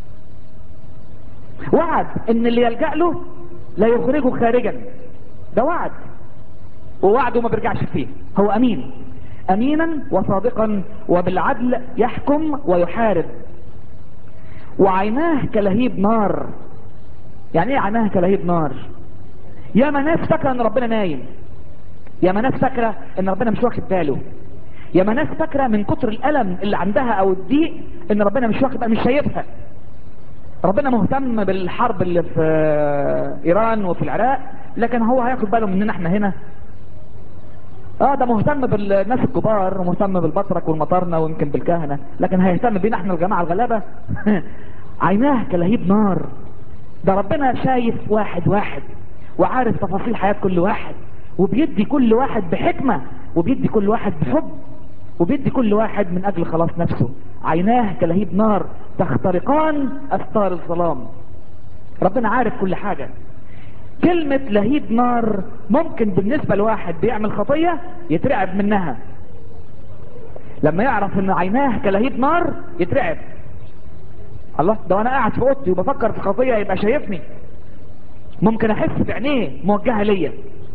A: وعد ان اللي يلجأ له لا يخرجه خارجا ده وعد ووعده ما بيرجعش فيه هو امين امينا وصادقا وبالعدل يحكم ويحارب وعيناه كلهيب نار يعني ايه عيناه كلهيب نار يا ما ناس فاكره ان ربنا نايم يا ما ناس فاكره ان ربنا مش واخد باله يا ما ناس فاكره من كتر الالم اللي عندها او الضيق ان ربنا مش واخد مش شايفها ربنا مهتم بالحرب اللي في ايران وفي العراق لكن هو هياخد باله مننا احنا هنا اه ده مهتم بالناس الكبار ومهتم بالبطرك والمطارنة ويمكن بالكهنة لكن هيهتم بينا احنا الجماعة الغلابة عيناه كلهيب نار ده ربنا شايف واحد واحد وعارف تفاصيل حياة كل واحد وبيدي كل واحد بحكمة وبيدي كل واحد بحب وبيدي كل واحد من اجل خلاص نفسه عيناه كلهيب نار تخترقان استار الظلام ربنا عارف كل حاجة كلمة لهيب نار ممكن بالنسبة لواحد بيعمل خطية يترعب منها لما يعرف ان عيناه كلهيب نار يترعب الله ده وانا قاعد في اوضتي وبفكر في خطية يبقى شايفني ممكن احس بعينيه موجهة ليا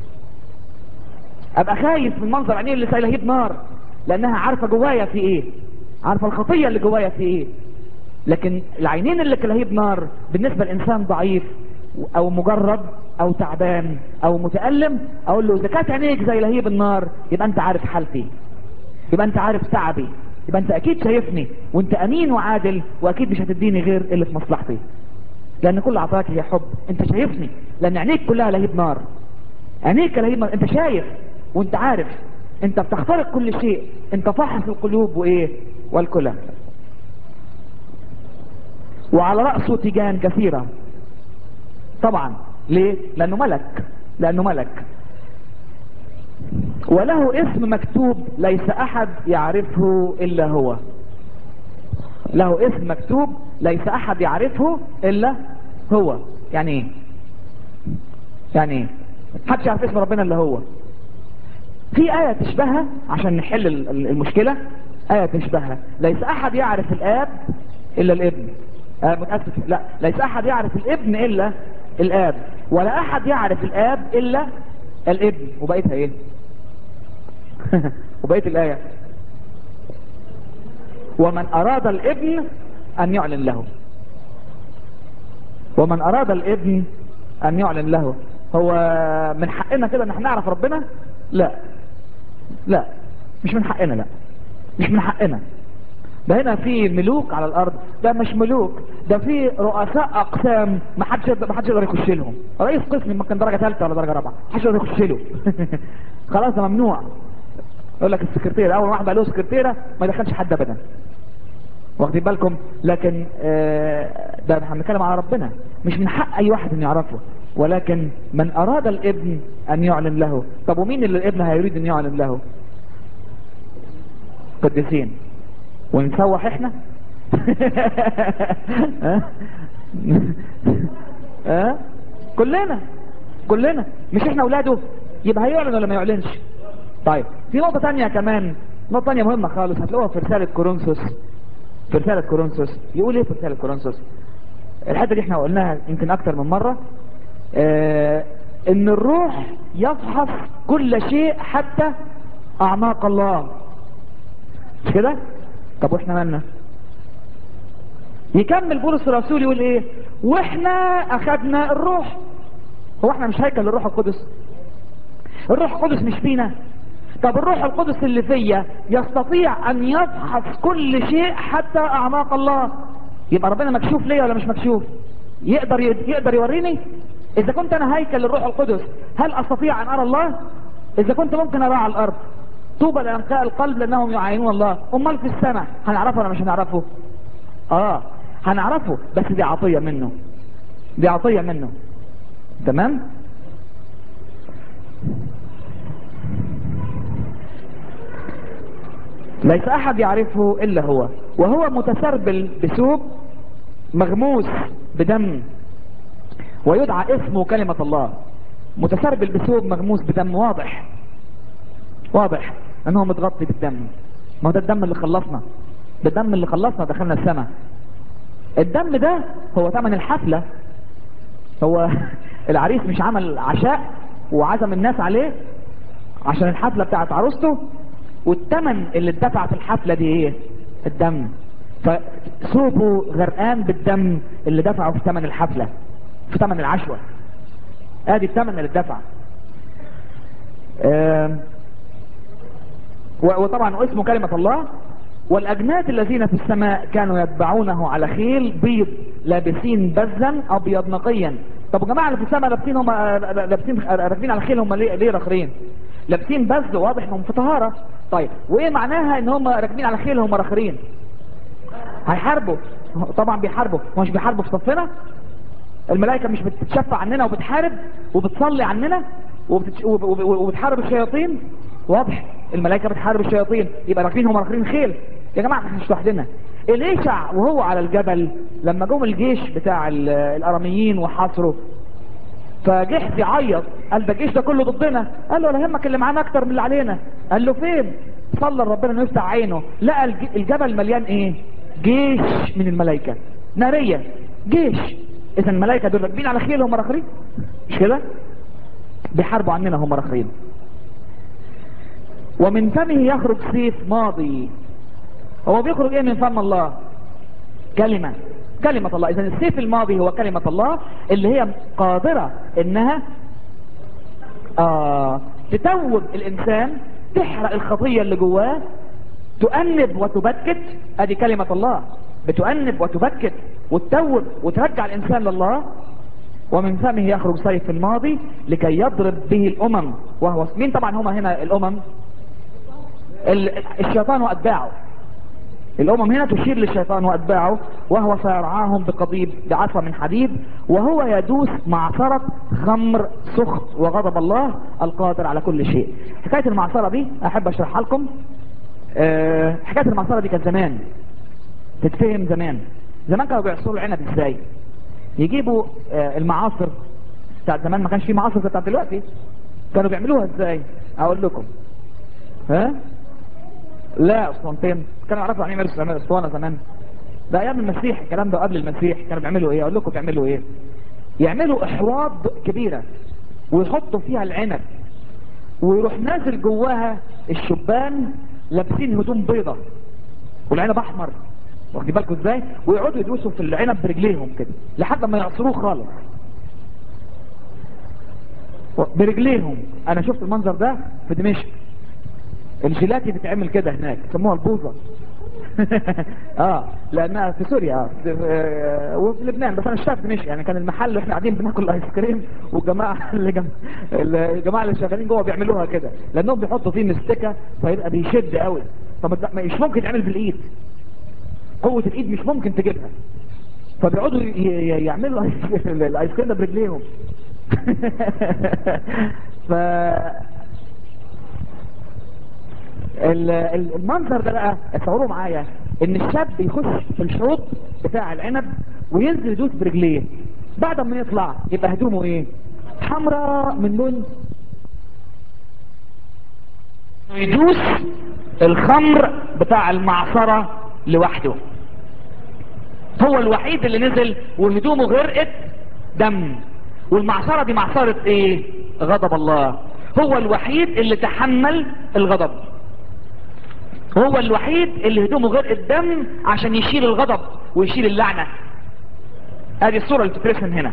A: ابقى خايف من منظر عينيه اللي لهيب نار لانها عارفة جوايا في ايه عارفة الخطية اللي جوايا في ايه لكن العينين اللي كلهيب نار بالنسبة لانسان ضعيف او مجرد او تعبان او متألم اقول له اذا كانت عينيك زي لهيب النار يبقى انت عارف حالتي يبقى انت عارف تعبي يبقى انت اكيد شايفني وانت امين وعادل واكيد مش هتديني غير اللي في مصلحتي لان كل عطاك هي حب انت شايفني لان عينيك كلها لهيب نار عينيك لهيب نار انت شايف وانت عارف انت بتخترق كل شيء انت فاحص القلوب وايه والكلى وعلى رأسه تيجان كثيرة طبعا ليه لانه ملك لانه ملك وله اسم مكتوب ليس احد يعرفه الا هو له اسم مكتوب ليس احد يعرفه الا هو يعني ايه يعني ايه محدش يعرف اسم ربنا الا هو في آية تشبهها عشان نحل المشكلة آية تشبهها ليس أحد يعرف الآب إلا الابن آه متأسف لا ليس أحد يعرف الابن إلا الآب ولا أحد يعرف الآب إلا الابن وبقيتها إيه وبقيت الآية ومن أراد الابن أن يعلن له ومن أراد الابن أن يعلن له هو من حقنا كده ان احنا نعرف ربنا لا لا مش من حقنا لا مش من حقنا ده هنا في ملوك على الارض ده مش ملوك ده في رؤساء اقسام ما حدش ما حدش يقدر يخش لهم رئيس قسم ممكن درجه ثالثه ولا درجه رابعه ما حدش يقدر يخش له خلاص ده ممنوع يقول لك السكرتيره اول واحد بقى له سكرتيره ما يدخلش حد ابدا واخدين بالكم لكن آه ده احنا بنتكلم على ربنا مش من حق اي واحد انه يعرفه ولكن من اراد الابن ان يعلن له طب ومين اللي الابن هيريد ان يعلن له قديسين ونسوح احنا ها ها كلنا كلنا مش احنا اولاده يبقى هيعلن ولا ما يعلنش طيب في نقطة تانية كمان نقطة تانية مهمة خالص هتلاقوها في رسالة كورنثوس في رسالة كورنثوس يقول ايه في رسالة كورنثوس الحتة دي احنا قلناها يمكن اكتر من مرة اه ان الروح يفحص كل شيء حتى اعماق الله مش كده طب واحنا مالنا يكمل بولس الرسول يقول ايه واحنا اخذنا الروح هو احنا مش هيكل الروح القدس الروح القدس مش فينا طب الروح القدس اللي فيا يستطيع ان يفحص كل شيء حتى اعماق الله يبقى ربنا مكشوف ليا ولا مش مكشوف يقدر يقدر يوريني اذا كنت انا هيكل للروح القدس هل استطيع ان ارى الله اذا كنت ممكن اراه على الارض طوبى لانقاء القلب لانهم يعاينون الله امال في السماء هنعرفه ولا مش هنعرفه اه هنعرفه بس دي عطيه منه دي عطيه منه تمام ليس احد يعرفه الا هو وهو متسربل بثوب مغموس بدم ويدعى اسمه كلمة الله متسربل بثوب مغموس بدم واضح واضح انه متغطي بالدم ما هو ده الدم اللي خلصنا ده الدم اللي خلصنا دخلنا السماء الدم ده هو ثمن الحفلة هو العريس مش عمل عشاء وعزم الناس عليه عشان الحفلة بتاعت عروسته والثمن اللي اتدفع في الحفلة دي ايه الدم فثوبه غرقان بالدم اللي دفعه في ثمن الحفلة في ثمن العشوة ادي الثمن اللي اتدفع آه وطبعا اسمه كلمة الله والاجناد الذين في السماء كانوا يتبعونه على خيل بيض لابسين بزا ابيض نقيا طب يا جماعه اللي في السماء لابسين هم لابسين راكبين على خيل هم ليه ليه رخرين لابسين بز واضح انهم في طهاره طيب وايه معناها ان هم راكبين على خيل هم رخرين هيحاربوا طبعا بيحاربوا مش بيحاربوا في صفنا الملائكه مش بتتشفع عننا وبتحارب وبتصلي عننا وبتش... وبتحارب الشياطين واضح الملائكه بتحارب الشياطين يبقى راكبين هم راكبين خيل يا جماعه احنا مش لوحدنا اليشع وهو على الجبل لما جم الجيش بتاع الاراميين وحاصروا فجحت يعيط قال ده الجيش ده كله ضدنا قال له ولا يهمك اللي معانا اكتر من اللي علينا قال له فين صلى ربنا انه يفتح عينه لقى الجبل مليان ايه جيش من الملائكه ناريه جيش اذا الملائكه دول راكبين على خيل هم راخرين مش كده بيحاربوا عننا هم راخرين ومن فمه يخرج سيف ماضي هو بيخرج ايه من فم الله كلمة كلمة الله اذا السيف الماضي هو كلمة الله اللي هي قادرة انها آه تتوب الانسان تحرق الخطية اللي جواه تؤنب وتبكت ادي كلمة الله بتؤنب وتبكت وتتوب وترجع الانسان لله ومن فمه يخرج سيف الماضي لكي يضرب به الامم وهو مين طبعا هما هنا الامم ال- الشيطان واتباعه الامم هنا تشير للشيطان واتباعه وهو سيرعاهم بقضيب بعصا من حديد وهو يدوس معصرة خمر سخط وغضب الله القادر على كل شيء حكاية المعصرة دي احب اشرحها لكم أه حكاية المعصرة دي كانت زمان تتفهم زمان زمان كانوا بيعصروا العنب ازاي يجيبوا أه المعاصر بتاعت زمان ما كانش في معاصر زي بتاعت دلوقتي كانوا بيعملوها ازاي اقول لكم ها لا اسطوانتين كانوا يعرفوا يعني ايه يمارسوا يعملوا اسطوانه زمان ده ايام المسيح الكلام ده قبل المسيح كانوا بيعملوا ايه اقول لكم بيعملوا ايه يعملوا احواض كبيره ويحطوا فيها العنب ويروح نازل جواها الشبان لابسين هدوم بيضة والعنب احمر واخدين بالكم ازاي ويقعدوا يدوسوا في العنب برجليهم كده لحد ما يعصروه خالص برجليهم انا شفت المنظر ده في دمشق الجيلاتي بتعمل كده هناك سموها البوظة اه لانها في سوريا اه في- آه، وفي لبنان بس انا اشتغلت في دمشق يعني كان المحل اللي احنا قاعدين بناكل ايس كريم والجماعه اللي جم... الجماعه اللي شغالين جوه بيعملوها كده لانهم بيحطوا فيه مستكه فيبقى بيشد قوي طب ما- مش ممكن يتعمل بالايد قوه الايد مش ممكن تجيبها فبيقعدوا ي- ي- يعملوا الايس كريم ده برجليهم ف ال- ال- المنظر ده بقى اتصوروا معايا ان الشاب يخش في الحوض بتاع العنب وينزل يدوس برجليه بعد ما يطلع يبقى هدومه ايه حمراء من لون يدوس الخمر بتاع المعصرة لوحده هو الوحيد اللي نزل وهدومه غرقت دم والمعصرة دي معصرة ايه غضب الله هو الوحيد اللي تحمل الغضب هو الوحيد اللي هدومه غرقت دم عشان يشيل الغضب ويشيل اللعنة ادي الصورة اللي بتترسم هنا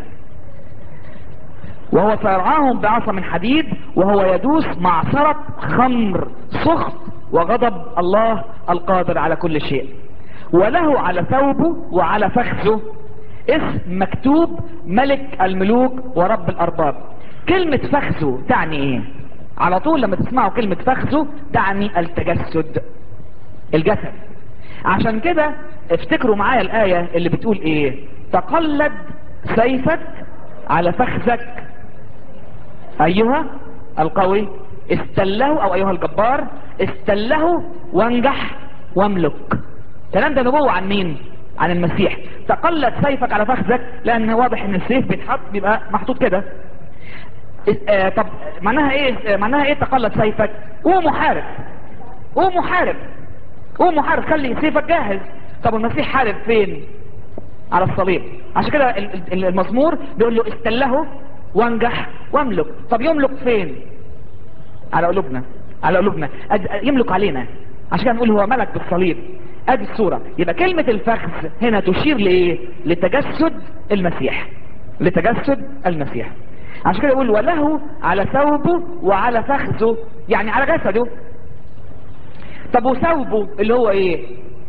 A: وهو سيرعاهم بعصا من حديد وهو يدوس معصرة خمر سخط وغضب الله القادر على كل شيء وله على ثوبه وعلى فخذه اسم مكتوب ملك الملوك ورب الارباب كلمة فخذه تعني ايه على طول لما تسمعوا كلمة فخذه تعني التجسد الجسد عشان كده افتكروا معايا الآية اللي بتقول ايه تقلد سيفك على فخذك ايها القوي استله او ايها الجبار استله وانجح واملك الكلام ده نبوة عن مين عن المسيح تقلد سيفك على فخذك لان واضح ان السيف بيتحط بيبقى محطوط كده آه طب معناها ايه معناها ايه تقلد سيفك قوم محارب قوم محارب قوم محارب خلي سيفك جاهز طب المسيح حارب فين على الصليب عشان كده ال- ال- المزمور بيقول له استله وانجح واملك طب يملك فين على قلوبنا على قلوبنا أد- يملك علينا عشان كده نقول هو ملك بالصليب ادي الصورة يبقى كلمة الفخذ هنا تشير لايه لتجسد المسيح لتجسد المسيح عشان كده يقول وله على ثوبه وعلى فخذه يعني على جسده طب وثوبه اللي هو ايه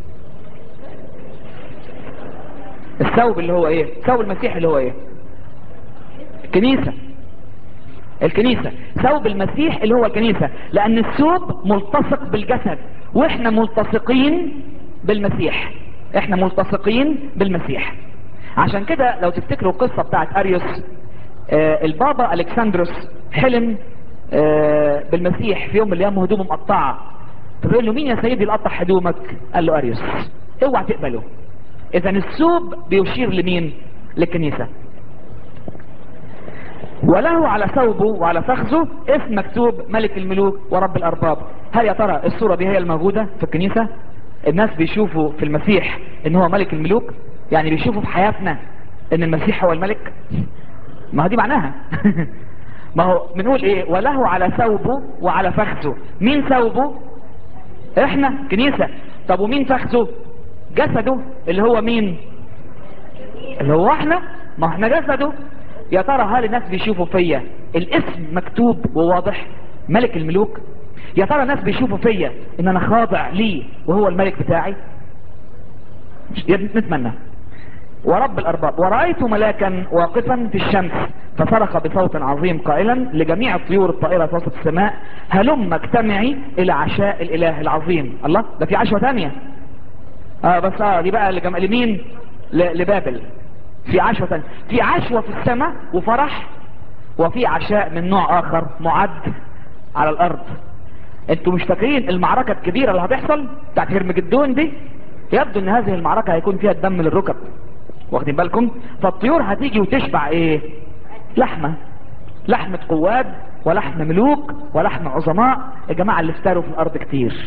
A: الثوب اللي هو ايه ثوب المسيح اللي هو ايه الكنيسة الكنيسة ثوب المسيح اللي هو الكنيسة لان الثوب ملتصق بالجسد واحنا ملتصقين بالمسيح احنا ملتصقين بالمسيح عشان كده لو تفتكروا القصة بتاعت اريوس آه البابا الكسندروس حلم آه بالمسيح في يوم من الايام هدومه مقطعة فبيقول له مين يا سيدي اللي قطع هدومك قال له اريوس اوعى تقبله اذا الثوب بيشير لمين للكنيسة وله على ثوبه وعلى فخذه اسم مكتوب ملك الملوك ورب الارباب هل يا ترى الصورة دي هي الموجودة في الكنيسة الناس بيشوفوا في المسيح ان هو ملك الملوك يعني بيشوفوا في حياتنا ان المسيح هو الملك ما هو دي معناها ما هو بنقول ايه وله على ثوبه وعلى فخذه مين ثوبه احنا كنيسة طب ومين فخذه جسده اللي هو مين اللي هو احنا ما احنا جسده يا ترى هل الناس بيشوفوا فيا الاسم مكتوب وواضح ملك الملوك يا ترى الناس بيشوفوا فيا ان انا خاضع ليه وهو الملك بتاعي نتمنى ورب الارباب ورأيت ملاكا واقفا في الشمس فصرخ بصوت عظيم قائلا لجميع الطيور الطائرة في وسط السماء هلم اجتمعي الى عشاء الاله العظيم الله ده في عشوة تانية اه بس اه دي بقى لجم... لمين ل... لبابل في عشوة تانية في عشوة في السماء وفرح وفي عشاء من نوع اخر معد على الارض انتوا مش فاكرين المعركة الكبيرة اللي هتحصل بتاعت هرمجدون دي يبدو ان هذه المعركة هيكون فيها الدم للركب واخدين بالكم فالطيور هتيجي وتشبع ايه لحمة لحمة قواد ولحم ملوك ولحم عظماء الجماعة اللي افتروا في الارض كتير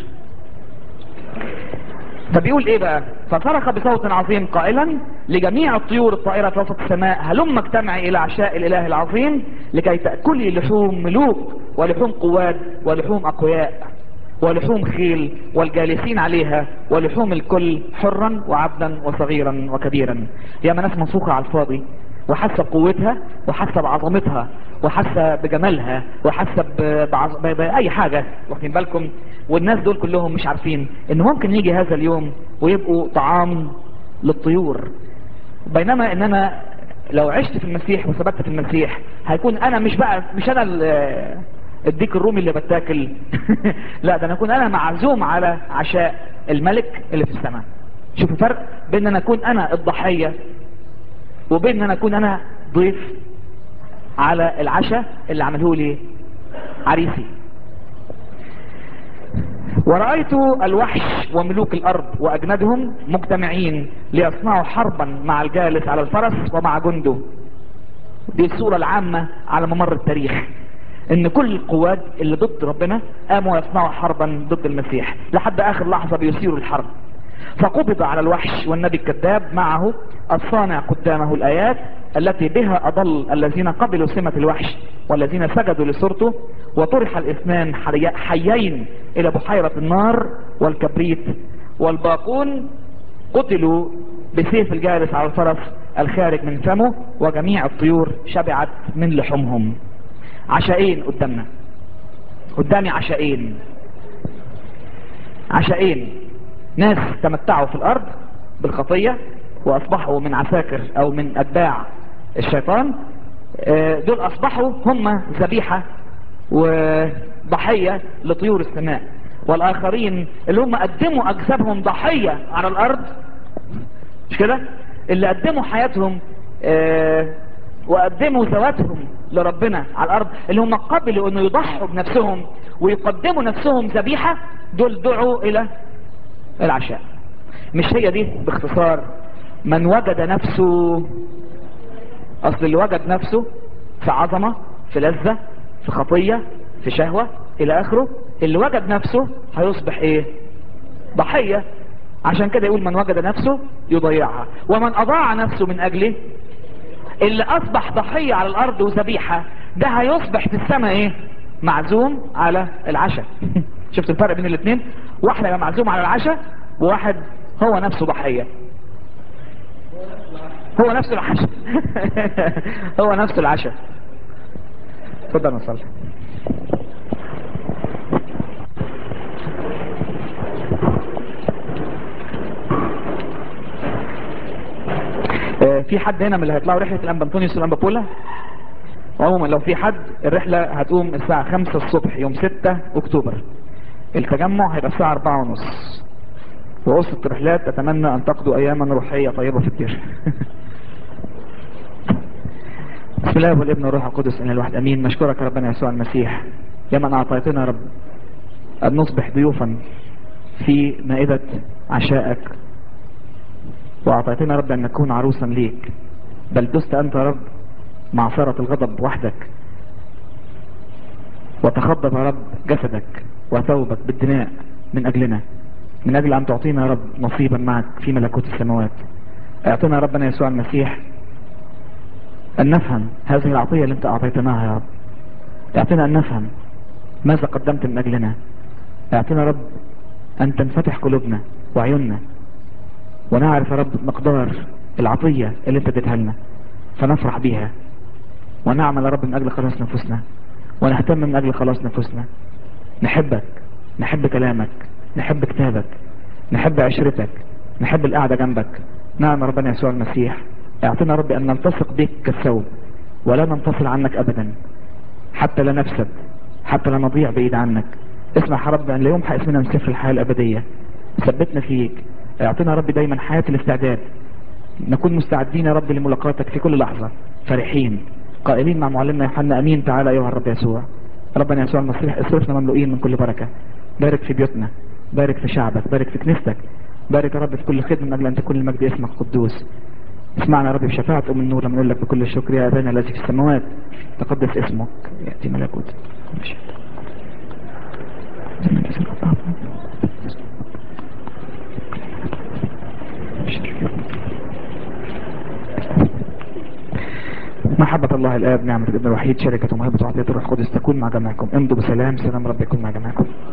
A: فبيقول ايه بقى فصرخ بصوت عظيم قائلا لجميع الطيور الطائرة في وسط السماء هلم اجتمعي الى عشاء الاله العظيم لكي تأكلي لحوم ملوك ولحوم قواد ولحوم اقوياء ولحوم خيل والجالسين عليها ولحوم الكل حرا وعبدا وصغيرا وكبيرا يا ناس منفوخة على الفاضي وحاسه بقوتها وحاسه بعظمتها وحاسه بجمالها وحاسه بعظ... ب... باي حاجه واخدين بالكم والناس دول كلهم مش عارفين ان ممكن يجي هذا اليوم ويبقوا طعام للطيور بينما ان انا لو عشت في المسيح وثبت في المسيح هيكون انا مش بقى مش انا الديك الرومي اللي بتاكل لا ده انا اكون انا معزوم على عشاء الملك اللي في السماء شوفوا فرق بين ان اكون انا الضحية وبين ان انا اكون انا ضيف على العشاء اللي عمله لي عريسي ورأيت الوحش وملوك الأرض وأجندهم مجتمعين ليصنعوا حربا مع الجالس على الفرس ومع جنده دي الصورة العامة على ممر التاريخ ان كل القوات اللي ضد ربنا قاموا يصنعوا حربا ضد المسيح لحد اخر لحظة بيثيروا الحرب فقبض على الوحش والنبي الكذاب معه الصانع قدامه الايات التي بها اضل الذين قبلوا سمة الوحش والذين سجدوا لصورته وطرح الاثنان حيين الى بحيرة النار والكبريت والباقون قتلوا بسيف الجالس على الفرس الخارج من فمه وجميع الطيور شبعت من لحومهم عشاءين قدامنا قدامي عشاءين عشاءين ناس تمتعوا في الارض بالخطية واصبحوا من عساكر او من اتباع الشيطان دول اصبحوا هم ذبيحة وضحية لطيور السماء والاخرين اللي هم قدموا اجسادهم ضحية على الارض مش كده اللي قدموا حياتهم وقدموا ذواتهم لربنا على الارض اللي هم قبلوا انه يضحوا بنفسهم ويقدموا نفسهم ذبيحة دول دعوا الى العشاء مش هي دي باختصار من وجد نفسه اصل اللي وجد نفسه في عظمة في لذة في خطية في شهوة الى اخره اللي وجد نفسه هيصبح ايه ضحية عشان كده يقول من وجد نفسه يضيعها ومن اضاع نفسه من اجله اللي اصبح ضحية على الارض وذبيحة ده هيصبح في السماء ايه معزوم على العشاء شفت الفرق بين الاثنين واحد يبقى معزوم على العشاء وواحد هو نفسه ضحية هو نفسه العشاء هو نفسه العشاء تفضل نصلي في حد هنا من اللي هيطلعوا رحلة الانبا انطونيوس والانبا بولا عموما لو في حد الرحلة هتقوم الساعة 5 الصبح يوم 6 اكتوبر التجمع هيبقى الساعة 4 ونص ووسط الرحلات اتمنى ان تقضوا اياما روحية طيبة في الدير بسم الله والابن والروح القدس ان الواحد امين مشكورك ربنا يسوع المسيح يا من اعطيتنا رب ان نصبح ضيوفا في مائدة عشائك واعطيتنا رب ان نكون عروسا ليك بل دست انت رب معصرة الغضب وحدك وتخضب يا رب جسدك وثوبك بالدماء من اجلنا من اجل ان تعطينا يا رب نصيبا معك في ملكوت السماوات اعطنا ربنا يسوع المسيح ان نفهم هذه العطية اللي انت اعطيتناها يا رب اعطنا ان نفهم ماذا قدمت من اجلنا اعطنا رب ان تنفتح قلوبنا وعيوننا ونعرف يا رب مقدار العطية اللي انت اديتها لنا فنفرح بيها ونعمل يا رب من اجل خلاص نفوسنا ونهتم من اجل خلاص نفوسنا نحبك نحب كلامك نحب كتابك نحب عشرتك نحب القعدة جنبك نعم ربنا يسوع المسيح اعطنا ربي ان نلتصق بك كالثوب ولا ننفصل عنك ابدا حتى لا نفسد حتى لا نضيع بعيد عنك اسمح يا رب ان لا يمحى اسمنا من سفر الحياة الابدية ثبتنا فيك اعطنا ربي دايما حياة الاستعداد نكون مستعدين يا رب لملاقاتك في كل لحظة فرحين قائلين مع معلمنا يوحنا امين تعالى ايها الرب يسوع ربنا يسوع المسيح اصرفنا مملوئين من كل بركة بارك في بيوتنا بارك في شعبك بارك في كنيستك بارك يا رب في كل خدمة من اجل ان تكون المجد اسمك قدوس اسمعنا يا رب بشفاعة ام النور لما نقول لك بكل الشكر يا ابانا الذي في السماوات تقدس اسمك ياتي ملكوتك محبة الله الآب نعمة الابن الوحيد شركة ومهبة وعطية الروح القدس تكون مع جميعكم امضوا بسلام سلام رب يكون مع جميعكم